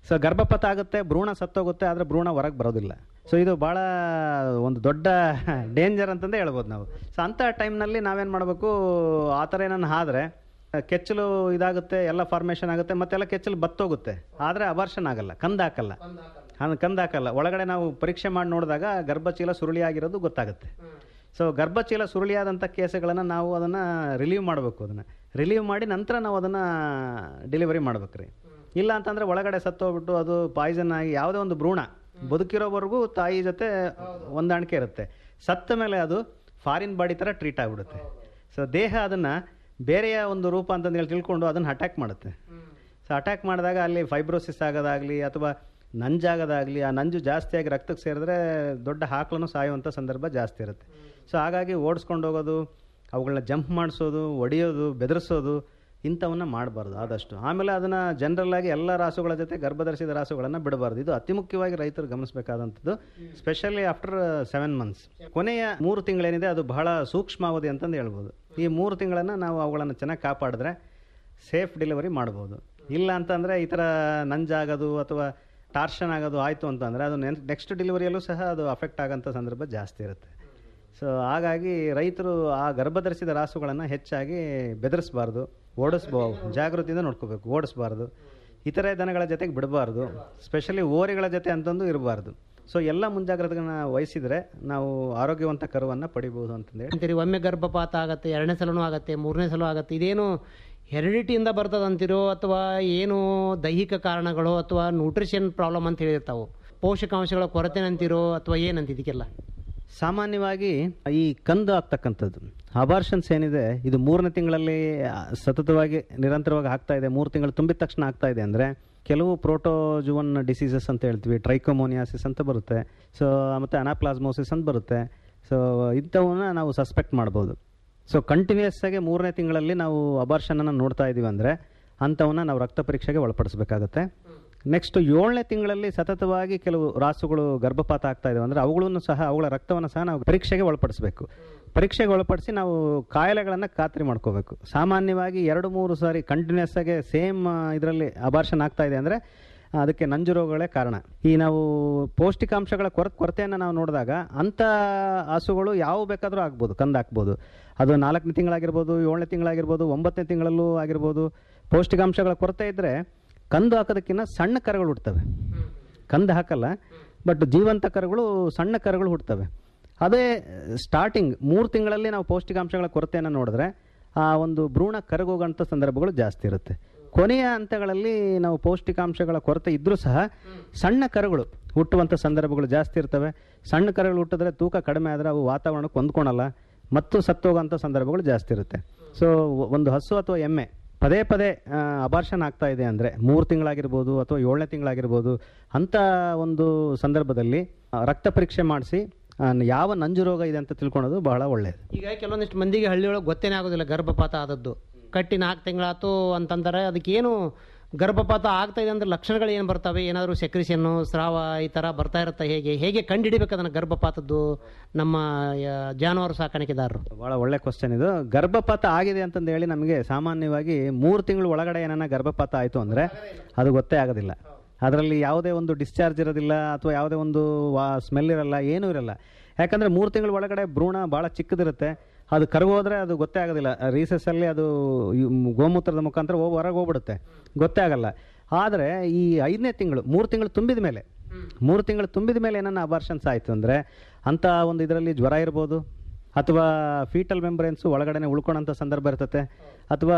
ಸೊ ಗರ್ಭಪಾತ ಆಗುತ್ತೆ ಭ್ರೂಣ ಸತ್ತೋಗುತ್ತೆ ಆದರೆ ಭ್ರೂಣ ಹೊರಗೆ ಬರೋದಿಲ್ಲ ಸೊ ಇದು ಭಾಳ ಒಂದು ದೊಡ್ಡ ಡೇಂಜರ್ ಅಂತಂದೇ ಹೇಳ್ಬೋದು ನಾವು ಸೊ ಅಂಥ ಟೈಮ್ನಲ್ಲಿ ನಾವೇನು ಮಾಡಬೇಕು ಆ ಥರ ಏನನ್ನ ಆದ್ರೆ ಕೆಚ್ಚಲು ಇದಾಗುತ್ತೆ ಎಲ್ಲ ಫಾರ್ಮೇಷನ್ ಆಗುತ್ತೆ ಮತ್ತೆಲ್ಲ ಕೆಚ್ಚಲು ಬತ್ತೋಗುತ್ತೆ ಆದರೆ ಅಬಾರ್ಷನ್ ಆಗಲ್ಲ ಕಂದಾಕಲ್ಲ ಹಾಂ ಕಂದಾಕಲ್ಲ ಒಳಗಡೆ ನಾವು ಪರೀಕ್ಷೆ ಮಾಡಿ ನೋಡಿದಾಗ ಗರ್ಭಚೀಲ ಸುರುಳಿಯಾಗಿರೋದು ಗೊತ್ತಾಗುತ್ತೆ ಸೊ ಗರ್ಭಚೀಲ ಸುರುಳಿಯಾದಂಥ ಕೇಸುಗಳನ್ನು ನಾವು ಅದನ್ನು ರಿಲೀವ್ ಮಾಡಬೇಕು ಅದನ್ನು ರಿಲೀವ್ ಮಾಡಿ ನಂತರ ನಾವು ಅದನ್ನು ಡೆಲಿವರಿ ಮಾಡ್ಬೇಕು ರೀ ಇಲ್ಲ ಅಂತಂದರೆ ಒಳಗಡೆ ಸತ್ತೋಗ್ಬಿಟ್ಟು ಅದು ಪಾಯ್ಸನ್ ಆಗಿ ಯಾವುದೇ ಒಂದು ಭ್ರೂಣ ಬದುಕಿರೋವರೆಗೂ ತಾಯಿ ಜೊತೆ ಹೊಂದಾಣಿಕೆ ಇರುತ್ತೆ ಸತ್ತ ಮೇಲೆ ಅದು ಫಾರಿನ್ ಬಾಡಿ ಥರ ಟ್ರೀಟ್ ಆಗಿಬಿಡುತ್ತೆ ಸೊ ದೇಹ ಅದನ್ನು ಬೇರೆಯ ಒಂದು ರೂಪ ಅಂತಂದು ಹೇಳಿ ತಿಳ್ಕೊಂಡು ಅದನ್ನು ಅಟ್ಯಾಕ್ ಮಾಡುತ್ತೆ ಸೊ ಅಟ್ಯಾಕ್ ಮಾಡಿದಾಗ ಅಲ್ಲಿ ಫೈಬ್ರೋಸಿಸ್ ಆಗೋದಾಗಲಿ ಅಥವಾ ನಂಜಾಗೋದಾಗಲಿ ಆ ನಂಜು ಜಾಸ್ತಿಯಾಗಿ ರಕ್ತಕ್ಕೆ ಸೇರಿದ್ರೆ ದೊಡ್ಡ ಹಾಕ್ಲೂ ಸಾಯುವಂಥ ಸಂದರ್ಭ ಜಾಸ್ತಿ ಇರುತ್ತೆ ಸೊ ಹಾಗಾಗಿ ಓಡಿಸ್ಕೊಂಡು ಹೋಗೋದು ಅವುಗಳನ್ನ ಜಂಪ್ ಮಾಡಿಸೋದು ಒಡೆಯೋದು ಬೆದರಿಸೋದು ಇಂಥವನ್ನ ಮಾಡಬಾರ್ದು ಆದಷ್ಟು ಆಮೇಲೆ ಅದನ್ನು ಜನರಲ್ಲಾಗಿ ಎಲ್ಲ ರಾಸುಗಳ ಜೊತೆ ಗರ್ಭಧರಿಸಿದ ರಾಸುಗಳನ್ನು ಬಿಡಬಾರ್ದು ಇದು ಅತಿ ಮುಖ್ಯವಾಗಿ ರೈತರು ಗಮನಿಸಬೇಕಾದಂಥದ್ದು ಸ್ಪೆಷಲಿ ಆಫ್ಟರ್ ಸೆವೆನ್ ಮಂತ್ಸ್ ಕೊನೆಯ ಮೂರು ತಿಂಗಳೇನಿದೆ ಅದು ಬಹಳ ಸೂಕ್ಷ್ಮಾವಧಿ ಅಂತಂದು ಹೇಳ್ಬೋದು ಈ ಮೂರು ತಿಂಗಳನ್ನು ನಾವು ಅವುಗಳನ್ನು ಚೆನ್ನಾಗಿ ಕಾಪಾಡಿದ್ರೆ ಸೇಫ್ ಡೆಲಿವರಿ ಮಾಡ್ಬೋದು ಇಲ್ಲ ಅಂತಂದರೆ ಈ ಥರ ನಂಜಾಗೋದು ಅಥವಾ ಟಾರ್ಷನ್ ಆಗೋದು ಆಯಿತು ಅಂತಂದರೆ ಅದು ನೆಕ್ಸ್ಟ್ ಡೆಲಿವರಿಯಲ್ಲೂ ಸಹ ಅದು ಅಫೆಕ್ಟ್ ಆಗೋಂಥ ಸಂದರ್ಭ ಜಾಸ್ತಿ ಇರುತ್ತೆ ಸೊ ಹಾಗಾಗಿ ರೈತರು ಆ ಗರ್ಭಧರಿಸಿದ ರಾಸುಗಳನ್ನು ಹೆಚ್ಚಾಗಿ ಬೆದರಿಸಬಾರ್ದು ಓಡಿಸ್ಬೋದು ಜಾಗೃತಿಯಿಂದ ನೋಡ್ಕೋಬೇಕು ಓಡಿಸ್ಬಾರ್ದು ಇತರೆ ದನಗಳ ಜೊತೆಗೆ ಬಿಡಬಾರ್ದು ಸ್ಪೆಷಲಿ ಓರಿಗಳ ಜೊತೆ ಅಂತಂದು ಇರಬಾರ್ದು ಸೊ ಎಲ್ಲ ಮುಂಜಾಗ್ರತೆಗಳನ್ನ ವಹಿಸಿದರೆ ನಾವು ಆರೋಗ್ಯವಂತ ಕರುವನ್ನು ಪಡಿಬೋದು ಅಂತಂದೇಳಿ ಅಂತೀರಿ ಒಮ್ಮೆ ಗರ್ಭಪಾತ ಆಗತ್ತೆ ಎರಡನೇ ಸಲನೂ ಆಗತ್ತೆ ಮೂರನೇ ಸಲ ಆಗತ್ತೆ ಇದೇನು ಹೆರಿಡಿಟಿಯಿಂದ ಬರ್ತದಂತೀರೋ ಅಥವಾ ಏನು ದೈಹಿಕ ಕಾರಣಗಳು ಅಥವಾ ನ್ಯೂಟ್ರಿಷನ್ ಪ್ರಾಬ್ಲಮ್ ಅಂತ ಹೇಳಿರ್ತಾವೆ ಪೋಷಕಾಂಶಗಳ ಕೊರತೆ ಅಂತೀರೋ ಅಥವಾ ಏನಂತ ಇದಕ್ಕೆಲ್ಲ ಸಾಮಾನ್ಯವಾಗಿ ಈ ಕಂದು ಆಗ್ತಕ್ಕಂಥದ್ದು ಅಬಾರ್ಷನ್ಸ್ ಏನಿದೆ ಇದು ಮೂರನೇ ತಿಂಗಳಲ್ಲಿ ಆ, ಸತತವಾಗಿ ನಿರಂತರವಾಗಿ ಆಗ್ತಾ ಇದೆ ಮೂರು ತಿಂಗಳು ತುಂಬಿದ ತಕ್ಷಣ ಆಗ್ತಾ ಇದೆ ಅಂದರೆ ಕೆಲವು ಪ್ರೋಟೋಜುವನ್ ಡಿಸೀಸಸ್ ಅಂತ ಹೇಳ್ತೀವಿ ಟ್ರೈಕೋಮೋನಿಯಾಸಿಸ್ ಅಂತ ಬರುತ್ತೆ ಸೊ ಮತ್ತು ಅನಾಪ್ಲಾಸ್ಮೋಸಿಸ್ ಅಂತ ಬರುತ್ತೆ ಸೊ ಇಂಥವನ್ನ ನಾವು ಸಸ್ಪೆಕ್ಟ್ ಮಾಡ್ಬೋದು ಸೊ ಕಂಟಿನ್ಯೂಸ್ ಆಗಿ ಮೂರನೇ ತಿಂಗಳಲ್ಲಿ ನಾವು ಅಬಾರ್ಷನನ್ನು ನೋಡ್ತಾ ಇದ್ದೀವಿ ಅಂದರೆ ಅಂಥವನ್ನ ನಾವು ರಕ್ತ ಪರೀಕ್ಷೆಗೆ ಒಳಪಡಿಸಬೇಕಾಗತ್ತೆ ನೆಕ್ಸ್ಟ್ ಏಳನೇ ತಿಂಗಳಲ್ಲಿ ಸತತವಾಗಿ ಕೆಲವು ರಾಸುಗಳು ಗರ್ಭಪಾತ ಆಗ್ತಾ ಇದಾವೆ ಅಂದರೆ ಅವುಗಳನ್ನು ಸಹ ಅವುಗಳ ರಕ್ತವನ್ನು ಸಹ ನಾವು ಪರೀಕ್ಷೆಗೆ ಒಳಪಡಿಸಬೇಕು ಪರೀಕ್ಷೆಗೆ ಒಳಪಡಿಸಿ ನಾವು ಕಾಯಿಲೆಗಳನ್ನು ಖಾತ್ರಿ ಮಾಡ್ಕೋಬೇಕು ಸಾಮಾನ್ಯವಾಗಿ ಎರಡು ಮೂರು ಸಾರಿ ಕಂಟಿನ್ಯೂಸ್ ಆಗಿ ಸೇಮ್ ಇದರಲ್ಲಿ ಅಬಾರ್ಷನ್ ಆಗ್ತಾ ಇದೆ ಅಂದರೆ ಅದಕ್ಕೆ ನಂಜು ರೋಗಗಳೇ ಕಾರಣ ಈ ನಾವು ಪೌಷ್ಟಿಕಾಂಶಗಳ ಕೊರ ಕೊರತೆಯನ್ನು ನಾವು ನೋಡಿದಾಗ ಅಂಥ ಹಸುಗಳು ಯಾವ ಬೇಕಾದರೂ ಆಗ್ಬೋದು ಕಂದು ಹಾಕ್ಬೋದು ಅದು ನಾಲ್ಕನೇ ತಿಂಗಳಾಗಿರ್ಬೋದು ಏಳನೇ ತಿಂಗಳಾಗಿರ್ಬೋದು ಒಂಬತ್ತನೇ ತಿಂಗಳಲ್ಲೂ ಆಗಿರ್ಬೋದು ಪೌಷ್ಟಿಕಾಂಶಗಳ ಕೊರತೆ ಇದ್ದರೆ ಕಂದು ಹಾಕೋದಕ್ಕಿಂತ ಸಣ್ಣ ಕರುಗಳು ಹುಡ್ತವೆ ಕಂದು ಹಾಕಲ್ಲ ಬಟ್ ಜೀವಂತ ಕರುಗಳು ಸಣ್ಣ ಕರುಗಳು ಹುಡ್ತವೆ ಅದೇ ಸ್ಟಾರ್ಟಿಂಗ್ ಮೂರು ತಿಂಗಳಲ್ಲಿ ನಾವು ಪೌಷ್ಟಿಕಾಂಶಗಳ ಕೊರತೆಯನ್ನು ನೋಡಿದ್ರೆ ಆ ಒಂದು ಭ್ರೂಣ ಕರಗೋಗಂಥ ಸಂದರ್ಭಗಳು ಜಾಸ್ತಿ ಇರುತ್ತೆ ಕೊನೆಯ ಹಂತಗಳಲ್ಲಿ ನಾವು ಪೌಷ್ಟಿಕಾಂಶಗಳ ಕೊರತೆ ಇದ್ದರೂ ಸಹ ಸಣ್ಣ ಕರುಗಳು ಹುಟ್ಟುವಂಥ ಸಂದರ್ಭಗಳು ಜಾಸ್ತಿ ಇರ್ತವೆ ಸಣ್ಣ ಕರುಗಳು ಹುಟ್ಟಿದ್ರೆ ತೂಕ ಕಡಿಮೆ ಆದರೆ ಅವು ವಾತಾವರಣಕ್ಕೆ ಹೊಂದ್ಕೊಳಲ್ಲ ಮತ್ತು ಸತ್ತೋಗೋಂಥ ಸಂದರ್ಭಗಳು ಜಾಸ್ತಿ ಇರುತ್ತೆ ಸೊ ಒಂದು ಹಸು ಅಥವಾ ಎಮ್ಮೆ ಪದೇ ಪದೇ ಅಬಾರ್ಷನ್ ಆಗ್ತಾ ಇದೆ ಅಂದರೆ ಮೂರು ತಿಂಗಳಾಗಿರ್ಬೋದು ಅಥವಾ ಏಳನೇ ತಿಂಗಳಾಗಿರ್ಬೋದು ಅಂಥ ಒಂದು ಸಂದರ್ಭದಲ್ಲಿ ಆ, ರಕ್ತ ಪರೀಕ್ಷೆ ಮಾಡಿಸಿ ಯಾವ ನಂಜು ರೋಗ ಇದೆ ಅಂತ ತಿಳ್ಕೊಳೋದು ಬಹಳ ಒಳ್ಳೆಯದು ಈಗ ಕೆಲವೊಂದಿಷ್ಟು ಮಂದಿಗೆ ಹಳ್ಳಿಯೊಳಗೆ ಗೊತ್ತೇನೇ ಆಗೋದಿಲ್ಲ ಗರ್ಭಪಾತ ಆದದ್ದು ಕಟ್ಟಿ ನಾಲ್ಕು ತಿಂಗಳಾತು ಅಂತಂತಾರೆ ಅದಕ್ಕೇನು ಗರ್ಭಪಾತ ಆಗ್ತಾ ಇದೆ ಅಂದ್ರೆ ಲಕ್ಷಣಗಳು ಏನು ಬರ್ತವೆ ಏನಾದರೂ ಸೆಕ್ರಿಷನ್ನು ಸ್ರಾವ ಈ ಥರ ಬರ್ತಾ ಇರುತ್ತೆ ಹೇಗೆ ಹೇಗೆ ಕಂಡುಹಿಡಿಬೇಕು ಅದನ್ನು ಗರ್ಭಪಾತದ್ದು ನಮ್ಮ ಆ, ಜಾನುವಾರು ಸಾಕಾಣಿಕೆದಾರರು ಭಾಳ ಒಳ್ಳೆ ಕ್ವಶನ್ ಇದು ಗರ್ಭಪಾತ ಆಗಿದೆ ಅಂತಂದು ಹೇಳಿ ನಮಗೆ ಸಾಮಾನ್ಯವಾಗಿ ಮೂರು ತಿಂಗಳು ಒಳಗಡೆ ಏನನ್ನ ಗರ್ಭಪಾತ ಆಯಿತು ಅಂದರೆ ಅದು ಗೊತ್ತೇ ಆಗೋದಿಲ್ಲ ಅದರಲ್ಲಿ ಯಾವುದೇ ಒಂದು ಡಿಸ್ಚಾರ್ಜ್ ಇರೋದಿಲ್ಲ ಅಥವಾ ಯಾವುದೇ ಒಂದು ವಾ ಸ್ಮೆಲ್ ಇರಲ್ಲ ಏನೂ ಇರಲ್ಲ ಯಾಕಂದರೆ ಮೂರು ತಿಂಗಳ ಒಳಗಡೆ ಭ್ರೂಣ ಭಾಳ ಚಿಕ್ಕದಿರುತ್ತೆ ಅದು ಕರಗೋದ್ರೆ ಅದು ಗೊತ್ತೇ ಆಗೋದಿಲ್ಲ ರೀಸಸ್ಸಲ್ಲಿ ಅದು ಈ ಗೋಮೂತ್ರದ ಮುಖಾಂತರ ಹೋಗಿ ಹೊರಗೆ ಹೋಗ್ಬಿಡುತ್ತೆ ಗೊತ್ತೇ ಆಗಲ್ಲ ಆದರೆ ಈ ಐದನೇ ತಿಂಗಳು ಮೂರು ತಿಂಗಳು ತುಂಬಿದ ಮೇಲೆ ಮೂರು ತಿಂಗಳು ತುಂಬಿದ ಮೇಲೆ ಏನನ್ನ ಅಬಾರ್ಷನ್ಸ್ ಆಯಿತು ಅಂದರೆ ಅಂಥ ಒಂದು ಇದರಲ್ಲಿ ಜ್ವರ ಇರ್ಬೋದು ಅಥವಾ ಫೀಟಲ್ ಮೆಂಬ್ರೇನ್ಸು ಒಳಗಡೆನೆ ಉಳ್ಕೊಳಂಥ ಸಂದರ್ಭ ಇರ್ತತೆ ಅಥವಾ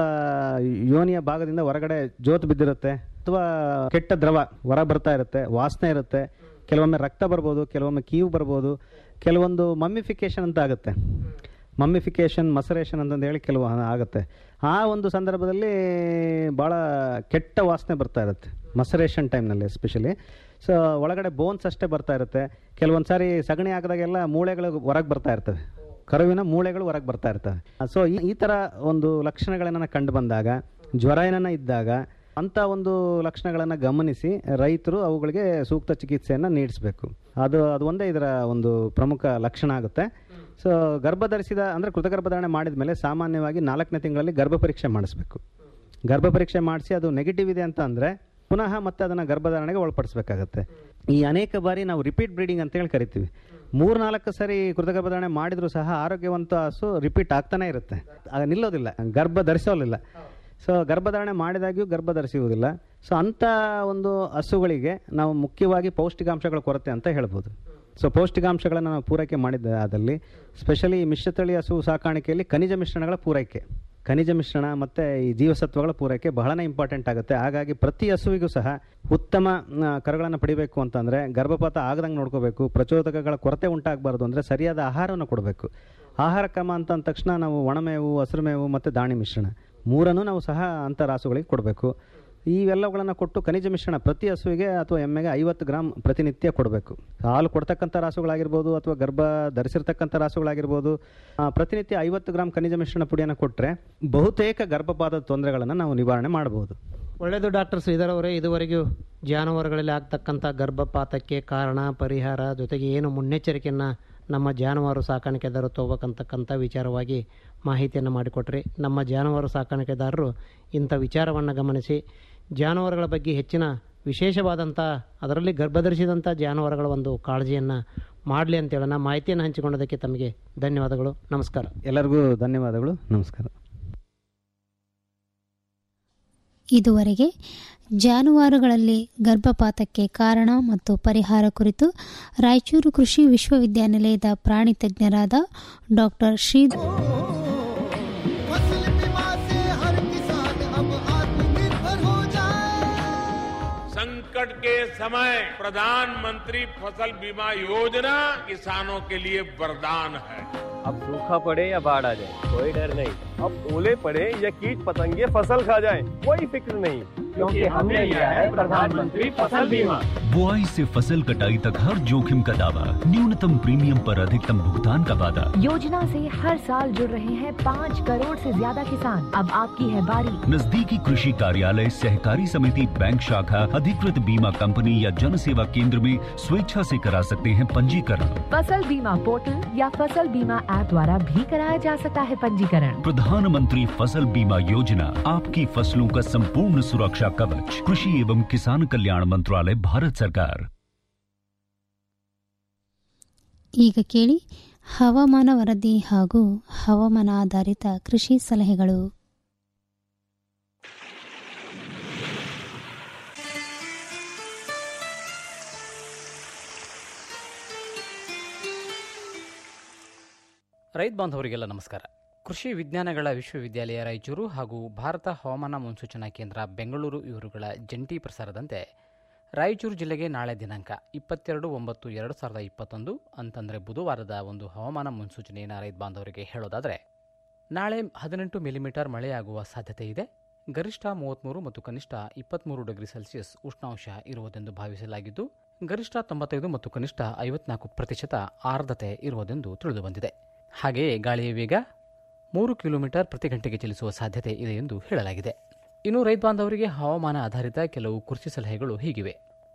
ಯೋನಿಯ ಭಾಗದಿಂದ ಹೊರಗಡೆ ಜೋತು ಬಿದ್ದಿರುತ್ತೆ ಅಥವಾ ಕೆಟ್ಟ ದ್ರವ ಹೊರ ಬರ್ತಾ ಇರುತ್ತೆ ವಾಸನೆ ಇರುತ್ತೆ ಕೆಲವೊಮ್ಮೆ ರಕ್ತ ಬರ್ಬೋದು ಕೆಲವೊಮ್ಮೆ ಕೀವು ಬರ್ಬೋದು ಕೆಲವೊಂದು ಮಮ್ಮಿಫಿಕೇಶನ್ ಅಂತ ಆಗುತ್ತೆ ಮಮ್ಮಿಫಿಕೇಶನ್ ಮಸರೇಷನ್ ಅಂತಂದು ಹೇಳಿ ಕೆಲವು ಆಗುತ್ತೆ ಆ ಒಂದು ಸಂದರ್ಭದಲ್ಲಿ ಭಾಳ ಕೆಟ್ಟ ವಾಸನೆ ಬರ್ತಾ ಇರುತ್ತೆ ಮಸರೇಷನ್ ಟೈಮ್ನಲ್ಲಿ ಎಸ್ಪೆಷಲಿ ಸೊ ಒಳಗಡೆ ಬೋನ್ಸ್ ಅಷ್ಟೇ ಬರ್ತಾ ಇರುತ್ತೆ ಕೆಲವೊಂದು ಸಾರಿ ಸಗಣಿ ಹಾಕಿದಾಗೆಲ್ಲ ಮೂಳೆಗಳು ಹೊರಗೆ ಬರ್ತಾ ಇರ್ತವೆ ಕರುವಿನ ಮೂಳೆಗಳು ಹೊರಗೆ ಬರ್ತಾ ಇರ್ತವೆ ಸೊ ಈ ಈ ಥರ ಒಂದು ಲಕ್ಷಣಗಳನ್ನ ಕಂಡು ಬಂದಾಗ ಜ್ವರ ಏನನ್ನ ಇದ್ದಾಗ ಅಂಥ ಒಂದು ಲಕ್ಷಣಗಳನ್ನು ಗಮನಿಸಿ ರೈತರು ಅವುಗಳಿಗೆ ಸೂಕ್ತ ಚಿಕಿತ್ಸೆಯನ್ನು ನೀಡಿಸಬೇಕು ಅದು ಅದು ಒಂದೇ ಇದರ ಒಂದು ಪ್ರಮುಖ ಲಕ್ಷಣ ಆಗುತ್ತೆ ಸೊ ಗರ್ಭ ಧರಿಸಿದ ಅಂದರೆ ಕೃತಗರ್ಭಧಾರಣೆ ಮಾಡಿದ ಮೇಲೆ ಸಾಮಾನ್ಯವಾಗಿ ನಾಲ್ಕನೇ ತಿಂಗಳಲ್ಲಿ ಗರ್ಭ ಪರೀಕ್ಷೆ ಮಾಡಿಸ್ಬೇಕು ಗರ್ಭ ಪರೀಕ್ಷೆ ಮಾಡಿಸಿ ಅದು ನೆಗೆಟಿವ್ ಇದೆ ಅಂತ ಅಂದರೆ ಪುನಃ ಮತ್ತೆ ಅದನ್ನು ಗರ್ಭಧಾರಣೆಗೆ ಒಳಪಡಿಸಬೇಕಾಗತ್ತೆ ಈ ಅನೇಕ ಬಾರಿ ನಾವು ರಿಪೀಟ್ ಬ್ರೀಡಿಂಗ್ ಅಂತ ಹೇಳಿ ಕರಿತೀವಿ ಮೂರ್ನಾಲ್ಕು ಸರಿ ಕೃತ ಗರ್ಭಧಾರಣೆ ಮಾಡಿದರೂ ಸಹ ಆರೋಗ್ಯವಂತ ಹಸು ರಿಪೀಟ್ ಆಗ್ತಾನೆ ಇರುತ್ತೆ ಆಗ ನಿಲ್ಲೋದಿಲ್ಲ ಗರ್ಭ ಧರಿಸೋಲಿಲ್ಲ ಸೊ ಗರ್ಭಧಾರಣೆ ಮಾಡಿದಾಗ್ಯೂ ಗರ್ಭ ಧರಿಸುವುದಿಲ್ಲ ಸೊ ಅಂಥ ಒಂದು ಹಸುಗಳಿಗೆ ನಾವು ಮುಖ್ಯವಾಗಿ ಪೌಷ್ಟಿಕಾಂಶಗಳ ಕೊರತೆ ಅಂತ ಹೇಳ್ಬೋದು ಸೊ ಪೌಷ್ಟಿಕಾಂಶಗಳನ್ನು ನಾವು ಪೂರೈಕೆ ಮಾಡಿದ ಆದಲ್ಲಿ ಸ್ಪೆಷಲಿ ಮಿಶ್ರತಳಿ ಹಸು ಸಾಕಾಣಿಕೆಯಲ್ಲಿ ಖನಿಜ ಮಿಶ್ರಣಗಳ ಪೂರೈಕೆ ಖನಿಜ ಮಿಶ್ರಣ ಮತ್ತು ಈ ಜೀವಸತ್ವಗಳ ಪೂರೈಕೆ ಬಹಳನೇ ಇಂಪಾರ್ಟೆಂಟ್ ಆಗುತ್ತೆ ಹಾಗಾಗಿ ಪ್ರತಿ ಹಸುವಿಗೂ ಸಹ ಉತ್ತಮ ಆ, ಕರುಗಳನ್ನು ಪಡಿಬೇಕು ಅಂತಂದರೆ ಗರ್ಭಪಾತ ಆಗದಂಗೆ ನೋಡ್ಕೋಬೇಕು ಪ್ರಚೋದಕಗಳ ಕೊರತೆ ಉಂಟಾಗಬಾರ್ದು ಅಂದರೆ ಸರಿಯಾದ ಆಹಾರವನ್ನು ಕೊಡಬೇಕು ಆಹಾರ ಕ್ರಮ ಅಂತ ಅಂದ ತಕ್ಷಣ ನಾವು ಒಣಮೇವು ಹಸಿರು ಮೇವು ಮತ್ತು ದಾಣಿ ಮಿಶ್ರಣ ಮೂರನ್ನು ನಾವು ಸಹ ಅಂಥ ರಾಸುಗಳಿಗೆ ಕೊಡಬೇಕು ಇವೆಲ್ಲವುಗಳನ್ನು ಕೊಟ್ಟು ಖನಿಜ ಮಿಶ್ರಣ ಪ್ರತಿ ಹಸುವಿಗೆ ಅಥವಾ ಎಮ್ಮೆಗೆ ಐವತ್ತು ಗ್ರಾಮ್ ಪ್ರತಿನಿತ್ಯ ಕೊಡಬೇಕು ಹಾಲು ಕೊಡ್ತಕ್ಕಂಥ ರಾಸುಗಳಾಗಿರ್ಬೋದು ಅಥವಾ ಗರ್ಭ ಧರಿಸಿರ್ತಕ್ಕಂಥ ರಾಸುಗಳಾಗಿರ್ಬೋದು ಆ, ಪ್ರತಿನಿತ್ಯ ಐವತ್ತು ಗ್ರಾಮ್ ಖನಿಜ ಮಿಶ್ರಣ ಪುಡಿಯನ್ನು ಕೊಟ್ಟರೆ ಬಹುತೇಕ ಗರ್ಭಪಾತದ ತೊಂದರೆಗಳನ್ನು ನಾವು ನಿವಾರಣೆ ಮಾಡಬಹುದು ಒಳ್ಳೆಯದು ಡಾಕ್ಟರ್ ಶ್ರೀಧರ್ ಅವರೇ ಇದುವರೆಗೂ ಜಾನುವಾರುಗಳಲ್ಲಿ ಆಗ್ತಕ್ಕಂಥ ಗರ್ಭಪಾತಕ್ಕೆ ಕಾರಣ ಪರಿಹಾರ ಜೊತೆಗೆ ಏನು ಮುನ್ನೆಚ್ಚರಿಕೆಯನ್ನು ನಮ್ಮ ಜಾನುವಾರು ಸಾಕಾಣಿಕೆದಾರರು ತಗೋಬೇಕಂತಕ್ಕಂಥ ವಿಚಾರವಾಗಿ ಮಾಹಿತಿಯನ್ನು ಮಾಡಿಕೊಟ್ರಿ ನಮ್ಮ ಜಾನುವಾರು ಸಾಕಾಣಿಕೆದಾರರು ಇಂಥ ವಿಚಾರವನ್ನು ಗಮನಿಸಿ ಜಾನುವಾರುಗಳ ಬಗ್ಗೆ ಹೆಚ್ಚಿನ ವಿಶೇಷವಾದಂಥ ಅದರಲ್ಲಿ ಗರ್ಭಧರಿಸಿದಂಥ ಜಾನುವಾರುಗಳ ಒಂದು ಕಾಳಜಿಯನ್ನು ಮಾಡಲಿ ಅಂತೇಳೋಣ ಮಾಹಿತಿಯನ್ನು ಹಂಚಿಕೊಂಡದಕ್ಕೆ ತಮಗೆ ಧನ್ಯವಾದಗಳು ನಮಸ್ಕಾರ ಎಲ್ಲರಿಗೂ ಧನ್ಯವಾದಗಳು ನಮಸ್ಕಾರ ಇದುವರೆಗೆ ಜಾನುವಾರುಗಳಲ್ಲಿ ಗರ್ಭಪಾತಕ್ಕೆ ಕಾರಣ ಮತ್ತು ಪರಿಹಾರ ಕುರಿತು ರಾಯಚೂರು ಕೃಷಿ ವಿಶ್ವವಿದ್ಯಾನಿಲಯದ ಪ್ರಾಣಿ ತಜ್ಞರಾದ ಡಾಕ್ಟರ್ ಶ್ರೀ फसल बीमा से हर किसान अब आत्मनिर्भर हो जाए संकट के समय प्रधानमंत्री फसल बीमा योजना किसानों के लिए वरदान है अब सूखा पड़े या बाढ़ आ जाए कोई डर नहीं अब ओले पड़े या कीट पतंगे फसल खा जाए कोई फिक्र नहीं क्योंकि हमने लिया है प्रधानमंत्री फसल बीमा बुआई से फसल कटाई तक हर जोखिम का दावा न्यूनतम प्रीमियम पर अधिकतम भुगतान का वादा योजना से हर साल जुड़ रहे हैं पाँच करोड़ से ज्यादा किसान अब आपकी है बारी नजदीकी कृषि कार्यालय सहकारी समिति बैंक शाखा अधिकृत बीमा कंपनी या जन सेवा केंद्र में स्वेच्छा से करा सकते हैं पंजीकरण फसल बीमा पोर्टल या फसल बीमा ऐप द्वारा भी कराया जा सकता है पंजीकरण प्रधानमंत्री फसल बीमा योजना आपकी फसलों का संपूर्ण सुरक्षा कवच कृषि एवं किसान कल्याण मंत्रालय भारत सरकार ಈಗ ಕೇಳಿ ಹವಾಮಾನ ವರದಿ ಹಾಗೂ ಹವಾಮಾನ ಆಧಾರಿತ ಕೃಷಿ ಸಲಹೆಗಳು ರೈತ ಬಾಂಧವರಿಗೆಲ್ಲ ನಮಸ್ಕಾರ ಕೃಷಿ ವಿಜ್ಞಾನಗಳ ವಿಶ್ವವಿದ್ಯಾಲಯ ರಾಯಚೂರು ಹಾಗೂ ಭಾರತ ಹವಾಮಾನ ಮುನ್ಸೂಚನಾ ಕೇಂದ್ರ ಬೆಂಗಳೂರು ಇವರುಗಳ ಜಂಟಿ ಪ್ರಸಾರದಂತೆ ರಾಯಚೂರು ಜಿಲ್ಲೆಗೆ ನಾಳೆ ದಿನಾಂಕ ಇಪ್ಪತ್ತೆರಡು ಒಂಬತ್ತು ಎರಡು ಸಾವಿರದ ಇಪ್ಪತ್ತೊಂದು ಅಂತಂದರೆ ಬುಧವಾರದ ಒಂದು ಹವಾಮಾನ ಮುನ್ಸೂಚನೆಯನ್ನು ರೈತ ಬಾಂಧವರಿಗೆ ಹೇಳೋದಾದರೆ ನಾಳೆ ಹದಿನೆಂಟು ಮಿಲಿಮೀಟರ್ ಮಳೆಯಾಗುವ ಸಾಧ್ಯತೆ ಇದೆ ಗರಿಷ್ಠ ಮೂವತ್ತ್ಮೂರು ಮತ್ತು ಕನಿಷ್ಠ ಇಪ್ಪತ್ತ್ಮೂರು ಡಿಗ್ರಿ ಸೆಲ್ಸಿಯಸ್ ಉಷ್ಣಾಂಶ ಇರುವುದೆಂದು ಭಾವಿಸಲಾಗಿದ್ದು ಗರಿಷ್ಠ ತೊಂಬತ್ತೈದು ಮತ್ತು ಕನಿಷ್ಠ ಐವತ್ನಾಲ್ಕು ಪ್ರತಿಶತ ಆರ್ದ್ರತೆ ಇರುವುದೆಂದು ತಿಳಿದುಬಂದಿದೆ ಹಾಗೆಯೇ ಗಾಳಿಯ ವೇಗ ಮೂರು ಕಿಲೋಮೀಟರ್ ಪ್ರತಿ ಗಂಟೆಗೆ ಚಲಿಸುವ ಸಾಧ್ಯತೆ ಇದೆ ಎಂದು ಹೇಳಲಾಗಿದೆ ಇನ್ನು ರೈತ ಬಾಂಧವರಿಗೆ ಹವಾಮಾನ ಆಧಾರಿತ ಕೆಲವು ಕೃಷಿ ಸಲಹೆಗಳು ಹೀಗಿವೆ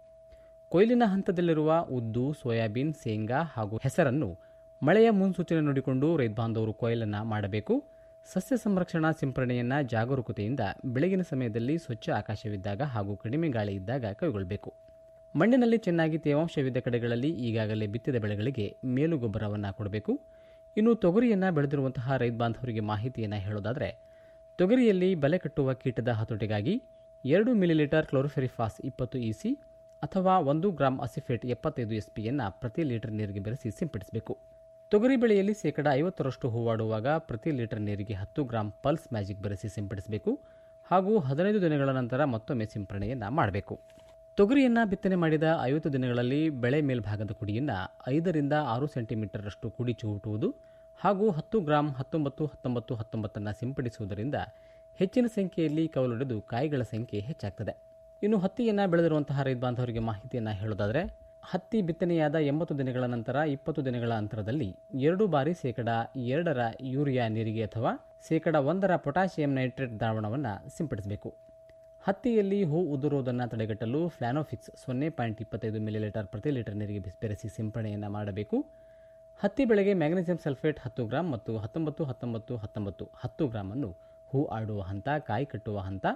ಕೊಯ್ಲಿನ ಹಂತದಲ್ಲಿರುವ ಉದ್ದು ಸೋಯಾಬೀನ್ ಶೇಂಗಾ ಹಾಗೂ ಹೆಸರನ್ನು ಮಳೆಯ ಮುನ್ಸೂಚನೆ ನೋಡಿಕೊಂಡು ರೈತ ಬಾಂಧವರು ಕೊಯ್ಲನ್ನು ಮಾಡಬೇಕು ಸಸ್ಯ ಸಂರಕ್ಷಣಾ ಸಿಂಪರಣೆಯನ್ನು ಜಾಗರೂಕತೆಯಿಂದ ಬೆಳಗಿನ ಸಮಯದಲ್ಲಿ ಸ್ವಚ್ಛ ಆಕಾಶವಿದ್ದಾಗ ಹಾಗೂ ಕಡಿಮೆ ಗಾಳಿ ಇದ್ದಾಗ ಕೈಗೊಳ್ಳಬೇಕು ಮಣ್ಣಿನಲ್ಲಿ ಚೆನ್ನಾಗಿ ತೇವಾಂಶವಿದ್ದ ಕಡೆಗಳಲ್ಲಿ ಈಗಾಗಲೇ ಬಿತ್ತಿದ ಬೆಳೆಗಳಿಗೆ ಮೇಲು ಗೊಬ್ಬರವನ್ನು ಕೊಡಬೇಕು ಇನ್ನು ತೊಗರಿಯನ್ನು ಬೆಳೆದಿರುವಂತಹ ರೈತ ಬಾಂಧವರಿಗೆ ಮಾಹಿತಿಯನ್ನು ಹೇಳೋದಾದರೆ ತೊಗರಿಯಲ್ಲಿ ಬಲೆ ಕಟ್ಟುವ ಕೀಟದ ಹತೋಟಿಗಾಗಿ ಎರಡು ಮಿಲಿಲೀಟರ್ ಕ್ಲೋರೋಫೆರಿಫಾಸ್ ಇಪ್ಪತ್ತು ಇಸಿ ಅಥವಾ ಒಂದು ಗ್ರಾಂ ಅಸಿಫೇಟ್ ಎಪ್ಪತ್ತೈದು ಎಸ್ ಪಿಯನ್ನು ಪ್ರತಿ ಲೀಟರ್ ನೀರಿಗೆ ಬೆರೆಸಿ ಸಿಂಪಡಿಸಬೇಕು ತೊಗರಿ ಬೆಳೆಯಲ್ಲಿ ಶೇಕಡ ಐವತ್ತರಷ್ಟು ಹೂವಾಡುವಾಗ ಪ್ರತಿ ಲೀಟರ್ ನೀರಿಗೆ ಹತ್ತು ಗ್ರಾಂ ಪಲ್ಸ್ ಮ್ಯಾಜಿಕ್ ಬೆರೆಸಿ ಸಿಂಪಡಿಸಬೇಕು ಹಾಗೂ ಹದಿನೈದು ದಿನಗಳ ನಂತರ ಮತ್ತೊಮ್ಮೆ ಸಿಂಪರಣೆಯನ್ನು ಮಾಡಬೇಕು ತೊಗರಿಯನ್ನು ಬಿತ್ತನೆ ಮಾಡಿದ ಐವತ್ತು ದಿನಗಳಲ್ಲಿ ಬೆಳೆ ಮೇಲ್ಭಾಗದ ಕುಡಿಯನ್ನು ಐದರಿಂದ ಆರು ಸೆಂಟಿಮೀಟರಷ್ಟು ಕುಡಿ ಚೂಟುವುದು ಹಾಗೂ ಹತ್ತು ಗ್ರಾಂ ಹತ್ತೊಂಬತ್ತು ಹತ್ತೊಂಬತ್ತು ಹತ್ತೊಂಬತ್ತನ್ನು ಸಿಂಪಡಿಸುವುದರಿಂದ ಹೆಚ್ಚಿನ ಸಂಖ್ಯೆಯಲ್ಲಿ ಕವಲೊಡೆದು ಕಾಯಿಗಳ ಸಂಖ್ಯೆ ಹೆಚ್ಚಾಗ್ತದೆ ಇನ್ನು ಹತ್ತಿಯನ್ನು ಬೆಳೆದಿರುವಂತಹ ರೈತ ಬಾಂಧವರಿಗೆ ಮಾಹಿತಿಯನ್ನು ಹೇಳೋದಾದರೆ ಹತ್ತಿ ಬಿತ್ತನೆಯಾದ ಎಂಬತ್ತು ದಿನಗಳ ನಂತರ ಇಪ್ಪತ್ತು ದಿನಗಳ ಅಂತರದಲ್ಲಿ ಎರಡು ಬಾರಿ ಶೇಕಡ ಎರಡರ ಯೂರಿಯಾ ನೀರಿಗೆ ಅಥವಾ ಶೇಕಡ ಒಂದರ ಪೊಟ್ಯಾಷಿಯಂ ನೈಟ್ರೇಟ್ ದ್ರಾವಣವನ್ನು ಸಿಂಪಡಿಸಬೇಕು ಹತ್ತಿಯಲ್ಲಿ ಹೂ ಉದುರುವುದನ್ನು ತಡೆಗಟ್ಟಲು ಫ್ಲಾನೋಫಿಕ್ಸ್ ಸೊನ್ನೆ ಪಾಯಿಂಟ್ ಇಪ್ಪತ್ತೈದು ಮಿಲಿಲೀಟರ್ ಪ್ರತಿ ಲೀಟರ್ ನೀರಿಗೆ ಬಿಸಿ- ಬೆರೆಸಿ ಸಿಂಪರಣೆಯನ್ನು ಮಾಡಬೇಕು ಹತ್ತಿ ಬೆಳೆಗೆ ಮ್ಯಾಗ್ನೀಸಿಯಂ ಸಲ್ಫೇಟ್ ಹತ್ತು ಗ್ರಾಂ ಮತ್ತು ಹತ್ತೊಂಬತ್ತು ಹತ್ತೊಂಬತ್ತು ಹತ್ತೊಂಬತ್ತು ಹತ್ತು ಗ್ರಾಮನ್ನು ಹೂ ಆಡುವ ಹಂತ ಕಾಯಿ ಕಟ್ಟುವ ಹಂತ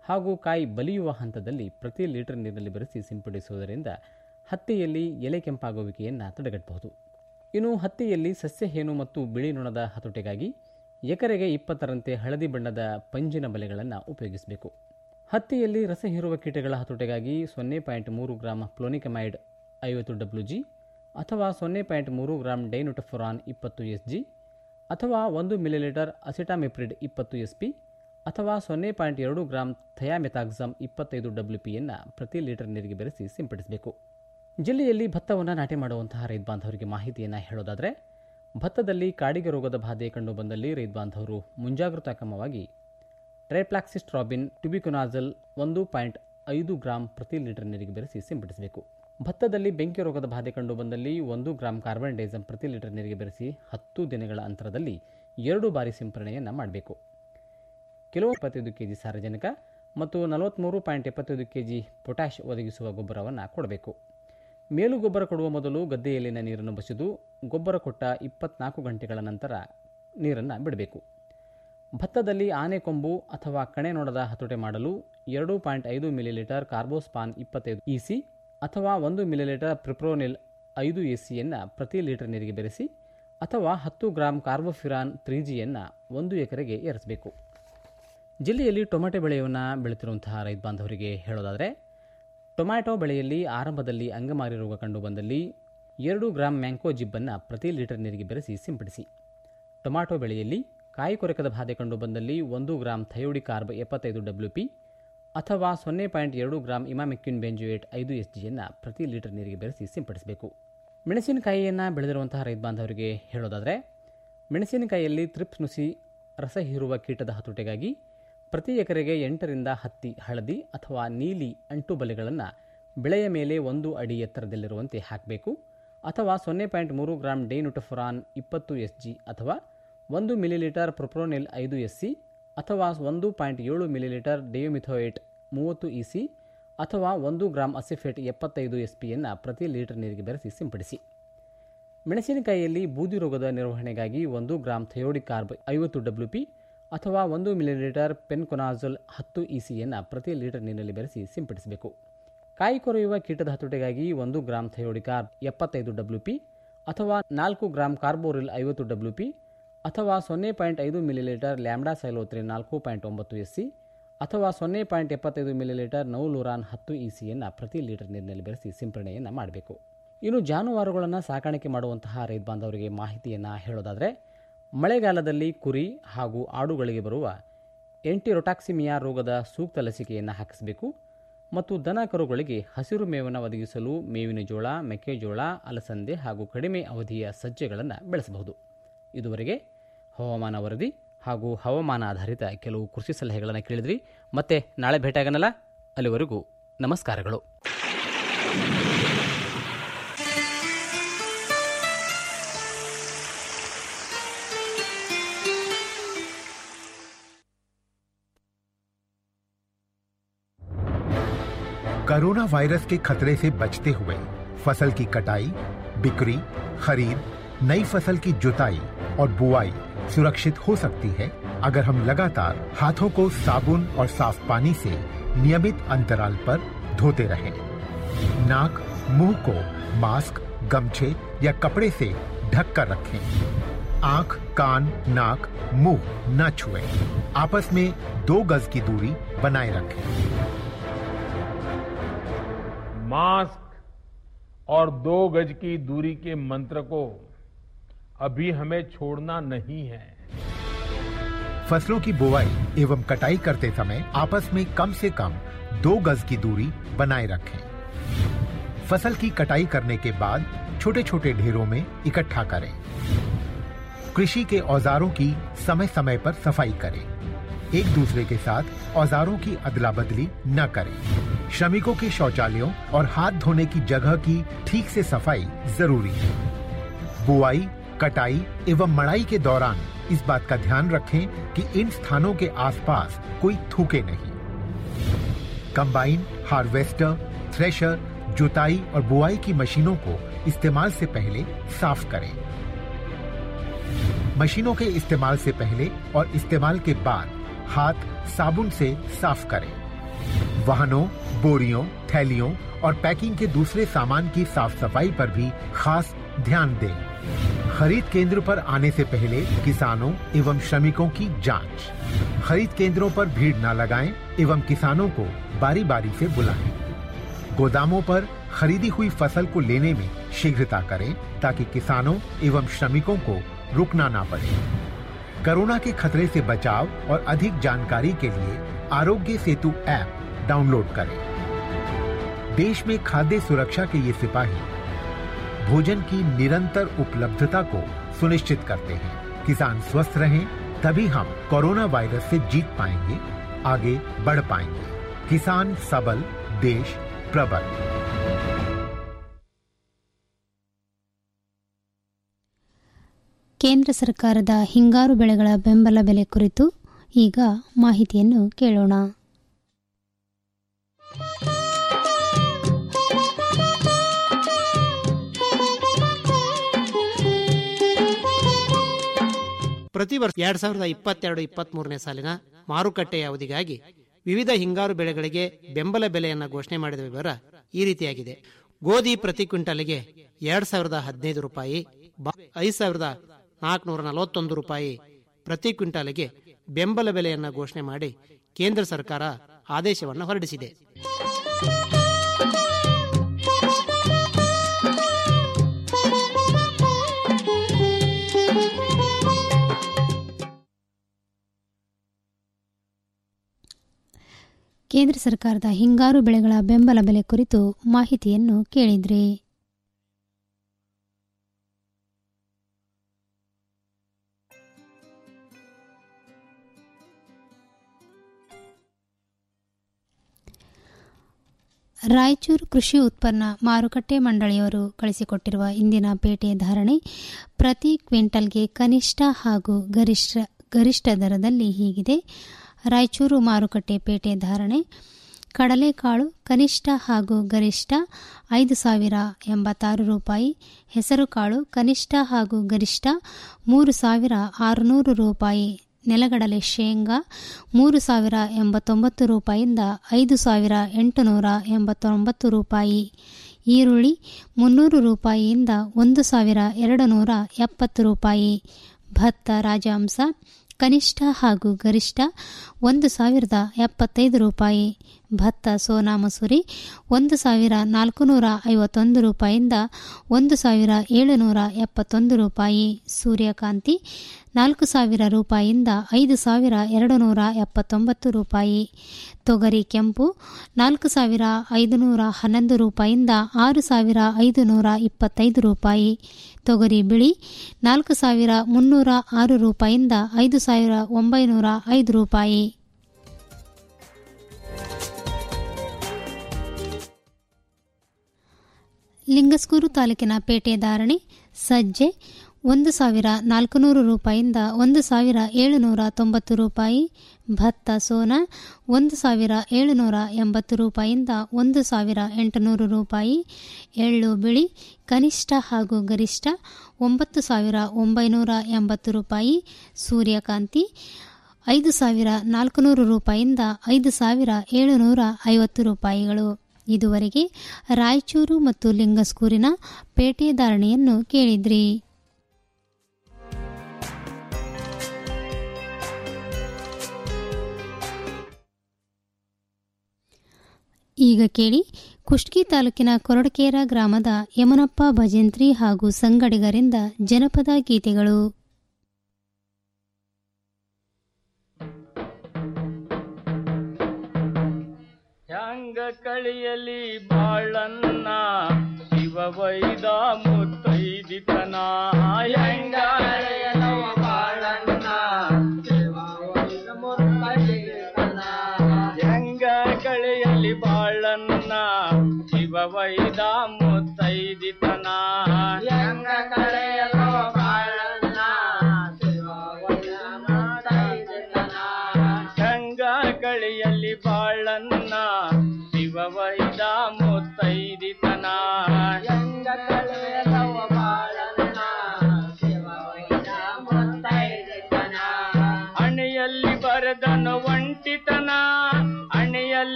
ಹಾಗೂ ಕಾಯಿ ಬಲಿಯುವ ಹಂತದಲ್ಲಿ ಪ್ರತಿ ಲೀಟರ್ ನೀರಿನಲ್ಲಿ ಬೆರೆಸಿ ಸಿಂಪಡಿಸುವುದರಿಂದ ಹತ್ತಿಯಲ್ಲಿ ಎಲೆ ಕೆಂಪಾಗುವಿಕೆಯನ್ನು ತಡೆಗಟ್ಟಬಹುದು ಇನ್ನು ಹತ್ತಿಯಲ್ಲಿ ಸಸ್ಯಹೇನು ಮತ್ತು ಬಿಳಿ ನೊಣದ ಹತೋಟಿಗಾಗಿ ಎಕರೆಗೆ ಇಪ್ಪತ್ತರಂತೆ ಹಳದಿ ಬಣ್ಣದ ಪಂಜಿನ ಬಲೆಗಳನ್ನು ಉಪಯೋಗಿಸಬೇಕು ಹತ್ತಿಯಲ್ಲಿ ರಸ ಹೀರುವ ಕೀಟಗಳ ಹತೋಟಿಗಾಗಿ ಸೊನ್ನೆ ಪಾಯಿಂಟ್ ಮೂರು ಗ್ರಾಂ ಪ್ಲೋನಿಕಮೈಡ್ ಐವತ್ತು ಡಬ್ಲ್ಯೂ ಜಿ ಅಥವಾ ಸೊನ್ನೆ ಪಾಯಿಂಟ್ ಮೂರು ಗ್ರಾಂ ಡೈನುಟಫೊರಾನ್ ಇಪ್ಪತ್ತು ಎಸ್ ಜಿ ಅಥವಾ ಒಂದು ಮಿಲಿಲೀಟರ್ ಅಸಿಟಾಮಿಪ್ರಿಡ್ ಇಪ್ಪತ್ತು ಎಸ್ ಪಿ ಅಥವಾ ಸೊನ್ನೆ ಪಾಯಿಂಟ್ ಎರಡು ಗ್ರಾಂ ಥಯಾಮೆಥಾಕ್ಸಮ್ ಇಪ್ಪತ್ತೈದು ಡಬ್ಲ್ಯೂ ಪಿಯನ್ನು ಪ್ರತಿ ಲೀಟರ್ ನೀರಿಗೆ ಬೆರೆಸಿ ಸಿಂಪಡಿಸಬೇಕು ಜಿಲ್ಲೆಯಲ್ಲಿ ಭತ್ತವನ್ನು ನಾಟಿ ಮಾಡುವಂತಹ ರೈತ ಬಾಂಧವರಿಗೆ ಮಾಹಿತಿಯನ್ನು ಹೇಳೋದಾದರೆ ಭತ್ತದಲ್ಲಿ ಕಾಡಿಗೆ ರೋಗದ ಬಾಧೆ ಕಂಡು ಬಂದಲ್ಲಿ ರೈತ ಬಾಂಧವರು ಮುಂಜಾಗ್ರತಾ ಕ್ರಮವಾಗಿ ಟ್ರೈಪ್ಲಾಕ್ಸಿಸ್ ರಾಬಿನ್ ಟ್ಯುಬಿಕೊನಾಜಲ್ ಒಂದು ಪಾಯಿಂಟ್ ಐದು ಗ್ರಾಂ ಪ್ರತಿ ಲೀಟರ್ ನೀರಿಗೆ ಬೆರೆಸಿ ಸಿಂಪಡಿಸಬೇಕು ಭತ್ತದಲ್ಲಿ ಬೆಂಕಿ ರೋಗದ ಬಾಧೆ ಕಂಡು ಬಂದಲ್ಲಿ ಒಂದು ಗ್ರಾಂ ಕಾರ್ಬನ್ ಡೈಸಮ್ ಪ್ರತಿ ಲೀಟರ್ ನೀರಿಗೆ ಬೆರೆಸಿ ಹತ್ತು ದಿನಗಳ ಅಂತರದಲ್ಲಿ ಎರಡು ಬಾರಿ ಸಿಂಪರಣೆಯನ್ನು ಮಾಡಬೇಕು ಕೆಲವು ಇಪ್ಪತ್ತೈದು ಕೆ ಜಿ ಸಾರಜನಕ ಮತ್ತು ನಲವತ್ತ್ಮೂರು ಪಾಯಿಂಟ್ ಎಪ್ಪತ್ತೈದು ಕೆ ಜಿ ಪೊಟ್ಯಾಷ್ ಒದಗಿಸುವ ಗೊಬ್ಬರವನ್ನು ಕೊಡಬೇಕು ಮೇಲು ಗೊಬ್ಬರ ಕೊಡುವ ಮೊದಲು ಗದ್ದೆಯಲ್ಲಿನ ನೀರನ್ನು ಬಸಿದು ಗೊಬ್ಬರ ಕೊಟ್ಟ ಇಪ್ಪತ್ನಾಲ್ಕು ಗಂಟೆಗಳ ನಂತರ ನೀರನ್ನು ಬಿಡಬೇಕು ಭತ್ತದಲ್ಲಿ ಆನೆ ಕೊಂಬು ಅಥವಾ ಕಣೆ ನೋಡದ ಹತೋಟೆ ಮಾಡಲು ಎರಡು ಪಾಯಿಂಟ್ ಐದು ಮಿಲಿಲೀಟರ್ ಕಾರ್ಬೋಸ್ಪಾನ್ ಇಪ್ಪತ್ತೈದು ಇ ಸಿ ಅಥವಾ ಒಂದು ಮಿಲಿಲೀಟರ್ ಪ್ರಿಪ್ರೋನಿಲ್ ಐದು ಎ ಸಿಯನ್ನು ಪ್ರತಿ ಲೀಟರ್ ನೀರಿಗೆ ಬೆರೆಸಿ ಅಥವಾ ಹತ್ತು ಗ್ರಾಂ ಕಾರ್ಬೋಫಿರಾನ್ ತ್ರೀ ಜಿಯನ್ನು ಒಂದು ಎಕರೆಗೆ ಏರಿಸಬೇಕು ಜಿಲ್ಲೆಯಲ್ಲಿ ಟೊಮೆಟೊ ಬೆಳೆಯನ್ನು ಬೆಳೆತಿರುವಂತಹ ರೈತ ಬಾಂಧವರಿಗೆ ಹೇಳೋದಾದರೆ ಟೊಮ್ಯಾಟೊ ಬೆಳೆಯಲ್ಲಿ ಆರಂಭದಲ್ಲಿ ಅಂಗಮಾರಿ ರೋಗ ಕಂಡು ಬಂದಲ್ಲಿ ಎರಡು ಗ್ರಾಂ ಮ್ಯಾಂಕೋ ಜಿಬ್ಬನ್ನು ಪ್ರತಿ ಲೀಟರ್ ನೀರಿಗೆ ಬೆರೆಸಿ ಸಿಂಪಡಿಸಿ ಟೊಮ್ಯಾಟೊ ಬೆಳೆಯಲ್ಲಿ ಕಾಯಿ ಕೊರಕದ ಬಾಧೆ ಕಂಡು ಬಂದಲ್ಲಿ ಒಂದು ಗ್ರಾಂ ಥಯೋಡಿ ಕಾರ್ಬ್ ಎಪ್ಪತ್ತೈದು ಡಬ್ಲ್ಯೂ ಪಿ ಅಥವಾ ಸೊನ್ನೆ ಪಾಯಿಂಟ್ ಎರಡು ಗ್ರಾಂ ಇಮಾಮೆಕ್ಯೂನ್ ಬೆಂಜುಯೇಟ್ ಐದು ಎಸ್ ಜಿಯನ್ನು ಪ್ರತಿ ಲೀಟರ್ ನೀರಿಗೆ ಬೆರೆಸಿ ಸಿಂಪಡಿಸಬೇಕು ಮೆಣಸಿನಕಾಯಿಯನ್ನು ಬೆಳೆದಿರುವಂತಹ ರೈತ ಬಾಂಧವರಿಗೆ ಹೇಳೋದಾದರೆ ಮೆಣಸಿನಕಾಯಿಯಲ್ಲಿ ತ್ರಿಪ್ಸ್ ನುಸಿ ರಸ ಹೀರುವ ಕೀಟದ ಹತೋಟಿಗಾಗಿ ಪ್ರತಿ ಎಕರೆಗೆ ಎಂಟರಿಂದ ಹತ್ತಿ ಹಳದಿ ಅಥವಾ ನೀಲಿ ಅಂಟು ಬಲೆಗಳನ್ನು ಬೆಳೆಯ ಮೇಲೆ ಒಂದು ಅಡಿ ಎತ್ತರದಲ್ಲಿರುವಂತೆ ಹಾಕಬೇಕು ಅಥವಾ ಸೊನ್ನೆ ಪಾಯಿಂಟ್ ಮೂರು ಗ್ರಾಂ ಡೈನುಟಫೊರಾನ್ ಇಪ್ಪತ್ತು ಎಸ್ ಜಿ ಅಥವಾ ಒಂದು ಮಿಲಿಲೀಟರ್ ಪ್ರೊಪ್ರೋನಿಲ್ ಐದು ಎಸ್ ಸಿ ಅಥವಾ ಒಂದು ಪಾಯಿಂಟ್ ಏಳು ಮಿಲಿಲೀಟರ್ ಡಿಯೋಮಿಥೋಯೇಟ್ ಮೂವತ್ತು ಇ ಸಿ ಅಥವಾ ಒಂದು ಗ್ರಾಂ ಅಸಿಫೇಟ್ ಎಪ್ಪತ್ತೈದು ಎಸ್ ಪಿಯನ್ನು ಪ್ರತಿ ಲೀಟರ್ ನೀರಿಗೆ ಬೆರೆಸಿ ಸಿಂಪಡಿಸಿ ಮೆಣಸಿನಕಾಯಿಯಲ್ಲಿ ಬೂದಿ ರೋಗದ ನಿರ್ವಹಣೆಗಾಗಿ ಒಂದು ಗ್ರಾಂ ಥಯೋಡಿಕ್ ಕಾರ್ಬ್ ಐವತ್ತು ಡಬ್ಲ್ಯೂ ಪಿ ಅಥವಾ ಒಂದು ಮಿಲಿಲೀಟರ್ ಪೆನ್ಕೊನಾಜಲ್ ಹತ್ತು ಇ ಸಿಯನ್ನು ಪ್ರತಿ ಲೀಟರ್ ನೀರಿನಲ್ಲಿ ಬೆರೆಸಿ ಸಿಂಪಡಿಸಬೇಕು ಕಾಯಿ ಕೊರೆಯುವ ಕೀಟದ ಹತೋಟಿಗಾಗಿ ಒಂದು ಗ್ರಾಂ ಥಯೋಡಿಕಾರ್ಬ್ ಎಪ್ಪತ್ತೈದು ಡಬ್ಲ್ಯೂ ಪಿ ಅಥವಾ ನಾಲ್ಕು ಗ್ರಾಂ ಕಾರ್ಬೋರಿಲ್ ಐವತ್ತು ಡಬ್ಲ್ಯೂ ಪಿ ಅಥವಾ ಸೊನ್ನೆ ಪಾಯಿಂಟ್ ಐದು ಮಿಲಿಲೀಟರ್ ಲ್ಯಾಂಬ್ಡಾ ಸೈಲೋತ್ರಿ ನಾಲ್ಕು ಪಾಯಿಂಟ್ ಒಂಬತ್ತು ಎಸ್ ಸಿ ಅಥವಾ ಸೊನ್ನೆ ಪಾಯಿಂಟ್ ಎಪ್ಪತ್ತೈದು ಮಿಲಿಲೀಟರ್ ನೌಲುರಾನ್ ಹತ್ತು ಇ ಸಿಯನ್ನು ಪ್ರತಿ ಲೀಟರ್ ನೀರಿನಲ್ಲಿ ಬೆರೆಸಿ ಸಿಂಪರಣೆಯನ್ನು ಮಾಡಬೇಕು ಇನ್ನು ಜಾನುವಾರುಗಳನ್ನು ಸಾಕಾಣಿಕೆ ಮಾಡುವಂತಹ ರೈತ ಬಾಂಧವರಿಗೆ ಮಾಹಿತಿಯನ್ನು ಹೇಳೋದಾದರೆ ಮಳೆಗಾಲದಲ್ಲಿ ಕುರಿ ಹಾಗೂ ಆಡುಗಳಿಗೆ ಬರುವ ಎಂಟಿರೊಟಾಕ್ಸಿಮಿಯಾ ರೋಗದ ಸೂಕ್ತ ಲಸಿಕೆಯನ್ನು ಹಾಕಿಸಬೇಕು ಮತ್ತು ದನ ಕರುಗಳಿಗೆ ಹಸಿರು ಮೇವನ್ನು ಒದಗಿಸಲು ಮೇವಿನ ಜೋಳ ಮೆಕ್ಕೆಜೋಳ ಅಲಸಂದೆ ಹಾಗೂ ಕಡಿಮೆ ಅವಧಿಯ ಸಜ್ಜೆಗಳನ್ನು ಬೆಳೆಸಬಹುದು ಇದುವರೆಗೆ ಹವಾಮಾನ ವರದಿ ಹಾಗೂ ಹವಾಮಾನ ಆಧಾರಿತ ಕೆಲವು ಕೃಷಿ ಸಲಹೆಗಳನ್ನು ಕೇಳಿದ್ರಿ ಮತ್ತೆ ನಾಳೆ ಭೇಟಿಯಾಗನಲ್ಲ ಅಲ್ಲಿವರೆಗೂ ನಮಸ್ಕಾರಗಳು कोरोना वायरस के खतरे से बचते हुए फसल की कटाई बिक्री खरीद नई फसल की जुताई और बुआई सुरक्षित हो सकती है अगर हम लगातार हाथों को साबुन और साफ पानी से नियमित अंतराल पर धोते रहें। नाक मुंह को मास्क गमछे या कपड़े से ढक कर रखें आंख कान नाक मुंह न छुएं। आपस में दो गज की दूरी बनाए रखें मास्क और दो गज की दूरी के मंत्र को अभी हमें छोड़ना नहीं है फसलों की बुवाई एवं कटाई करते समय आपस में कम से कम दो गज की दूरी बनाए रखें फसल की कटाई करने के बाद छोटे छोटे ढेरों में इकट्ठा करें कृषि के औजारों की समय समय पर सफाई करें एक दूसरे के साथ औजारों की अदला बदली न करें श्रमिकों के शौचालयों और हाथ धोने की जगह की ठीक से सफाई जरूरी है बुआई कटाई एवं मड़ाई के दौरान इस बात का ध्यान रखें कि इन स्थानों के आसपास कोई थूके नहीं कंबाइन हार्वेस्टर थ्रेशर जुताई और बुआई की मशीनों को इस्तेमाल से पहले साफ करें मशीनों के इस्तेमाल से पहले और इस्तेमाल के बाद हाथ साबुन से साफ करें वाहनों बोरियों थैलियों और पैकिंग के दूसरे सामान की साफ सफाई पर भी खास ध्यान दें खरीद केंद्र पर आने से पहले किसानों एवं श्रमिकों की जांच खरीद केंद्रों पर भीड़ न लगाएं एवं किसानों को बारी बारी से बुलाएं गोदामों पर खरीदी हुई फसल को लेने में शीघ्रता करें ताकि किसानों एवं श्रमिकों को रुकना ना पड़े कोरोना के खतरे से बचाव और अधिक जानकारी के लिए आरोग्य सेतु ऐप डाउनलोड करें देश में खाद्य सुरक्षा के ये सिपाही भोजन की निरंतर उपलब्धता को सुनिश्चित करते हैं किसान स्वस्थ रहें तभी हम कोरोना वायरस से जीत पाएंगे आगे बढ़ पाएंगे किसान सबल देश प्रबल ಕೇಂದ್ರ ಸರ್ಕಾರದ ಹಿಂಗಾರು ಬೆಳೆಗಳ ಬೆಂಬಲ ಬೆಲೆ ಕುರಿತು ಈಗ ಮಾಹಿತಿಯನ್ನು ಕೇಳೋಣ ಪ್ರತಿ ವರ್ಷ ಎರಡ್ ಸಾವಿರದ ಇಪ್ಪತ್ತೆರಡು ಇಪ್ಪತ್ಮೂರನೇ ಸಾಲಿನ ಮಾರುಕಟ್ಟೆಯ ಅವಧಿಗಾಗಿ ವಿವಿಧ ಹಿಂಗಾರು ಬೆಳೆಗಳಿಗೆ ಬೆಂಬಲ ಬೆಲೆಯನ್ನು ಘೋಷಣೆ ಮಾಡಿದ ವಿವರ ಈ ರೀತಿಯಾಗಿದೆ ಗೋಧಿ ಪ್ರತಿ ಕ್ವಿಂಟಲ್ಗೆ ಎರಡ್ ಸಾವಿರದ ಹದಿನೈದು ರೂಪಾಯಿ ಬ- ಐದು ಸಾವಿರದ ನಾಲ್ಕುನೂರ ನಲವತ್ತೊಂದು ರೂಪಾಯಿ ಪ್ರತಿ ಕ್ವಿಂಟಾಲಿಗೆ ಬೆಂಬಲ ಬೆಲೆಯನ್ನು ಘೋಷಣೆ ಮಾಡಿ ಕೇಂದ್ರ ಸರ್ಕಾರ ಆದೇಶವನ್ನು ಹೊರಡಿಸಿದೆ ಕೇಂದ್ರ ಸರ್ಕಾರದ ಹಿಂಗಾರು ಬೆಳೆಗಳ ಬೆಂಬಲ ಬೆಲೆ ಕುರಿತು ಮಾಹಿತಿಯನ್ನು ಕೇಳಿದ್ರಿ ರಾಯಚೂರು ಕೃಷಿ ಉತ್ಪನ್ನ ಮಾರುಕಟ್ಟೆ ಮಂಡಳಿಯವರು ಕಳಿಸಿಕೊಟ್ಟಿರುವ ಇಂದಿನ ಪೇಟೆ ಧಾರಣೆ ಪ್ರತಿ ಕ್ವಿಂಟಲ್ಗೆ ಕನಿಷ್ಠ ಹಾಗೂ ಗರಿಷ್ಠ ಗರಿಷ್ಠ ದರದಲ್ಲಿ ಹೀಗಿದೆ ರಾಯಚೂರು ಮಾರುಕಟ್ಟೆ ಪೇಟೆ ಧಾರಣೆ ಕಡಲೆಕಾಳು ಕನಿಷ್ಠ ಹಾಗೂ ಗರಿಷ್ಠ ಐದು ಸಾವಿರ ಎಂಬತ್ತಾರು ರೂಪಾಯಿ ಹೆಸರುಕಾಳು ಕನಿಷ್ಠ ಹಾಗೂ ಗರಿಷ್ಠ ಮೂರು ಸಾವಿರ ಆರುನೂರು ರೂಪಾಯಿ ನೆಲಗಡಲೆ ಶೇಂಗಾ ಮೂರು ಸಾವಿರ ಎಂಬತ್ತೊಂಬತ್ತು ರೂಪಾಯಿಯಿಂದ ಐದು ಸಾವಿರ ಎಂಟುನೂರ ಎಂಬತ್ತೊಂಬತ್ತು ರೂಪಾಯಿ ಈರುಳ್ಳಿ ಮುನ್ನೂರು ರೂಪಾಯಿಯಿಂದ ಒಂದು ಸಾವಿರ ಎರಡು ನೂರ ಎಪ್ಪತ್ತು ರೂಪಾಯಿ ಭತ್ತ ರಾಜಹಂಸ ಕನಿಷ್ಠ ಹಾಗೂ ಗರಿಷ್ಠ ಒಂದು ಸಾವಿರದ ಎಪ್ಪತ್ತೈದು ರೂಪಾಯಿ ಭತ್ತ ಸೋನಾ ಮಸೂರಿ ಒಂದು ಸಾವಿರ ನಾಲ್ಕುನೂರ ಐವತ್ತೊಂದು ರೂಪಾಯಿಯಿಂದ ಒಂದು ಸಾವಿರ ಏಳುನೂರ ಎಪ್ಪತ್ತೊಂದು ರೂಪಾಯಿ ಸೂರ್ಯಕಾಂತಿ ನಾಲ್ಕು ಸಾವಿರ ರೂಪಾಯಿಯಿಂದ ಐದು ಸಾವಿರ ಎರಡು ನೂರ ಎಪ್ಪತ್ತೊಂಬತ್ತು ರೂಪಾಯಿ ತೊಗರಿ ಕೆಂಪು ನಾಲ್ಕು ಸಾವಿರ ಐದುನೂರ ಹನ್ನೊಂದು ರೂಪಾಯಿಯಿಂದ ಆರು ಸಾವಿರ ಐದು ನೂರ ಇಪ್ಪತ್ತೈದು ರೂಪಾಯಿ ತೊಗರಿ ಬಿಳಿ ನಾಲ್ಕು ಸಾವಿರ ಮುನ್ನೂರ ಆರು ರೂಪಾಯಿಯಿಂದ ಐದು ಸಾವಿರ ಒಂಬೈನೂರ ಐದು ರೂಪಾಯಿ ಲಿಂಗಸ್ಕೂರು ತಾಲೂಕಿನ ಪೇಟೆ ಧಾರಣೆ ಸಜ್ಜೆ ಒಂದು ಸಾವಿರ ನಾಲ್ಕುನೂರು ರೂಪಾಯಿಯಿಂದ ಒಂದು ಸಾವಿರ ಏಳುನೂರ ತೊಂಬತ್ತು ರೂಪಾಯಿ ಭತ್ತ ಸೋನಾ ಒಂದು ಸಾವಿರ ಏಳುನೂರ ಎಂಬತ್ತು ರೂಪಾಯಿಯಿಂದ ಒಂದು ಸಾವಿರ ಎಂಟುನೂರು ರೂಪಾಯಿ ಎಳ್ಳು ಬಿಳಿ ಕನಿಷ್ಠ ಹಾಗೂ ಗರಿಷ್ಠ ಒಂಬತ್ತು ಸಾವಿರ ಒಂಬೈನೂರ ಎಂಬತ್ತು ರೂಪಾಯಿ ಸೂರ್ಯಕಾಂತಿ ಐದು ಸಾವಿರ ನಾಲ್ಕುನೂರು ರೂಪಾಯಿಯಿಂದ ಐದು ಸಾವಿರ ಏಳುನೂರ ಐವತ್ತು ರೂಪಾಯಿಗಳು ಇದುವರೆಗೆ ರಾಯಚೂರು ಮತ್ತು ಲಿಂಗಸ್ಕೂರಿನ ಪೇಟೆ ಧಾರಣೆಯನ್ನು ಕೇಳಿದ್ರಿ ಈಗ ಕೇಳಿ ಕುಷ್ಟಗಿ ತಾಲೂಕಿನ ಕೊರಡಕೇರ ಗ್ರಾಮದ ಯಮನಪ್ಪ ಭಜಂತ್ರಿ ಹಾಗೂ ಸಂಗಡಿಗರಿಂದ ಜನಪದ ಗೀತೆಗಳು ಹ್ಯಾಂಗ ಕಳಿಯಲಿ ಬಾಳನ್ನ ಶಿವ ವೈದ ಮುತ್ತೈದಿತನ ಹ್ಯಾಂಗ ಕಳೆಯಲು ಬಾಳನ್ನ ಶಿವ ವೈದ ಮುತ್ತೈದಿತನ ಹ್ಯಾಂಗ ಕಳೆಯಲಿ ಬಾಳನ್ನ ಶಿವ ವೈದ ಮುತ್ತೈದಿತನ ಹ್ಯಾಂಗ ಕಳೆಯಲು ಬಾಳನ್ನ ಶಿವ ವೈದ ಮುತ್ತೈದಿತನ ಹಂಗ ಕಳೆಯಲ್ಲಿ ಬಾಳನ್ನ ಶಿವ ವೈದ ಮುತ್ತೈದಿತನ ಹಂಗ ಕಳೆಯಲವ ಬಾಳನ್ನ ಶಿವ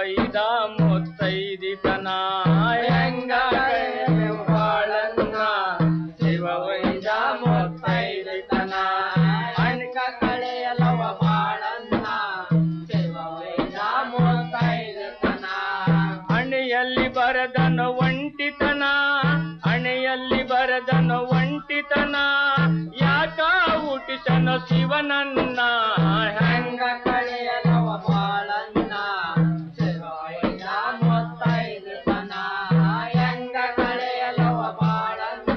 ವೈದ ಮುತ್ತೈದಿತನ ಹೆಂಗ ಕಳೆಯಲು ಬಾಳನ್ನ ಶಿವ ವೈದ ಮುತ್ತೈದಿತನ ಅಣ್ಕ ಕಳೆಯಲವ ಬಾಳನ್ನ ಶಿವ ವೈದ ಮುತ್ತೈದಿತನ ಅಣೆಯಲ್ಲಿ ಬರದನು ಒಂಟಿತನ ಅಣೆಯಲ್ಲಿ ಬರದನು ಒಂಟಿತನ ಯಾಕ ಹುಟ್ಟಿಸನು ಶಿವನನ್ನ ಹೆಂಗ ಕಳೆಯಲವ ಬಾಳನ್ನ ಶಿವಯ್ಯ ಮುತ್ತೈದತನ ಹೆಂಗ ಕಳೆಯಲವ ಬಾಳನ್ನ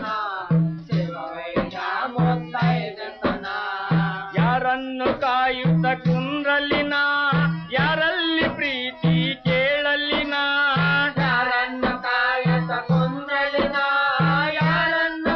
ಶಿವಯ್ಯ ಮುತ್ತೈದತನ ಯಾರನ್ನು ಕಾಯುತ್ತ ಕುಂದ್ರಲ್ಲಿನ ಯಾರಲ್ಲಿ ಪ್ರೀತಿ ಕೇಳಲ್ಲಿನ ಯಾರನ್ನು ಕಾಯುತ್ತ ಕುಂದ್ರಲಿನ ಯಾರನ್ನು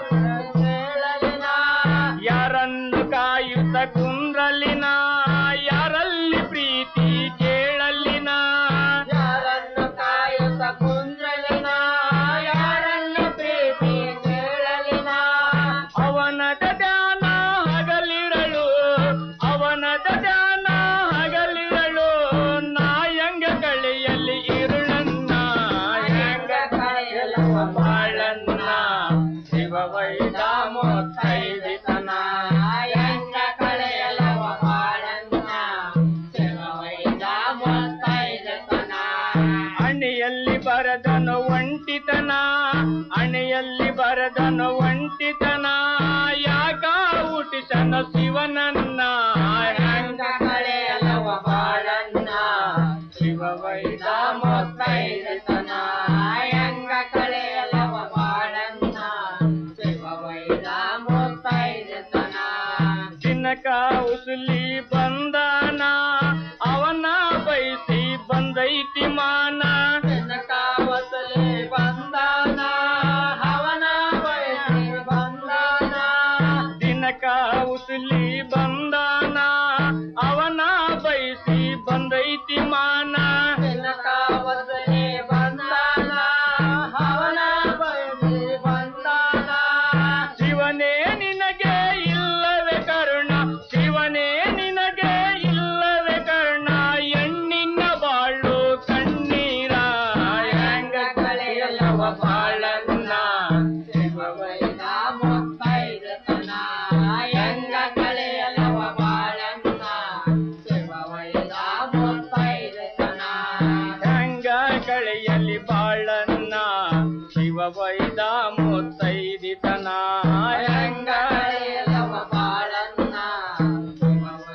ಕೇಳಲಿನ ಯಾರನ್ನು ಕಾಯುತ್ತ ಕುಂದ್ರಲಿನ ಯಾರಲ್ಲಿ ಪ್ರೀತಿ ಕೇಳಲ್ಲಿನ ಯಾರನ್ನು ಕಾಯುತ್ತ ಕುಂದ್ರಲಿನ ಯಾರನ್ನು ಪ್ರೀತಿ ಕೇಳಲಿನ ಅವನದ ಧ್ಯಾನ ಹಗಲಿರಳು ಅವನದ ಧ್ಯಾನ ಹಗಲಿರಳು ನಾಯಂಗ ಕಳೆಯಲ್ಲಿ ಇರುಳನ್ನ ಹೆಂಗ ಕಳೆಯಲವ ಬಾಳನ್ನ ಶಿವ ವೈದ ಮುತ್ತೈದಿತನ ಹೆಂಗ ಕಳೆಯಲವ ಬಾಳನ್ನ ಶಿವ ವೈದ ಮುತ್ತೈದಿತನ ಅಣೆಯಲ್ಲಿ ಬರದನು ಒಂಟಿತನ ಅಣೆಯಲ್ಲಿ ಬರದನು ಒಂಟಿತನ ಯಾಕ ಹುಟ್ಟಿಸನ ಶಿವನನ್ನ ಹೆಂಗ ಕಳೆಯಲವ ಬಾಳನ್ನ ಶಿವ ವೈದ ಮುತ್ತೈದತನ ಹೆಂಗ ಕಳೆಯಲವ ಬಾಳನ್ನ ಶಿವ ವೈದ ಮುತ್ತೈದತನ ಚಿನ್ನಕ ಉಸುಲಿ ಬಂದಾನ ಅವನ ಬಯಸಿ ಬಂದೈತಿ ಮಾನ ಚಿನ್ನಕ ಉಸುಲಿ ಬಂದಾನ ಅವನ ಬಯಸಿ ಬಂದಾನ ದಿನಕ ಉಸುಲಿ ಬಂದಾನ ಅವನ ಬಯಸಿ ಬಂದೈತಿ ಮಾನ ದಿನಕ ಉಸುಲಿ ಬಂದಾನ ಅವನ ಬಯಸಿ ಬಂದಾನ ಶಿವನೇ ನಿನಗೆ ಇಲ್ಲವೇ ಕರುಣ ಶಿವನೇ ನಿನಗೆ ಇಲ್ಲವೇ ಕರುಣ ಎಣ್ಣಿನ ಬಾಳು ಕಣ್ಣೀರ ಹೆಂಗ ಕಳೆಯಲವ ಬಾಳನ್ನ ಶಿವವೈದ ಮುತ್ತೈದತನ ಹೆಂಗ ಕಳೆಯಲವ ಬಾಳನ್ನ ಶಿವವೈದ ಮುತ್ತೈದತನ ಹೆಂಗ ಕಳೆಯಲಿ ಬಾಳನ್ನ ಶಿವ ವೈದ ಮುತ್ತೈದತನ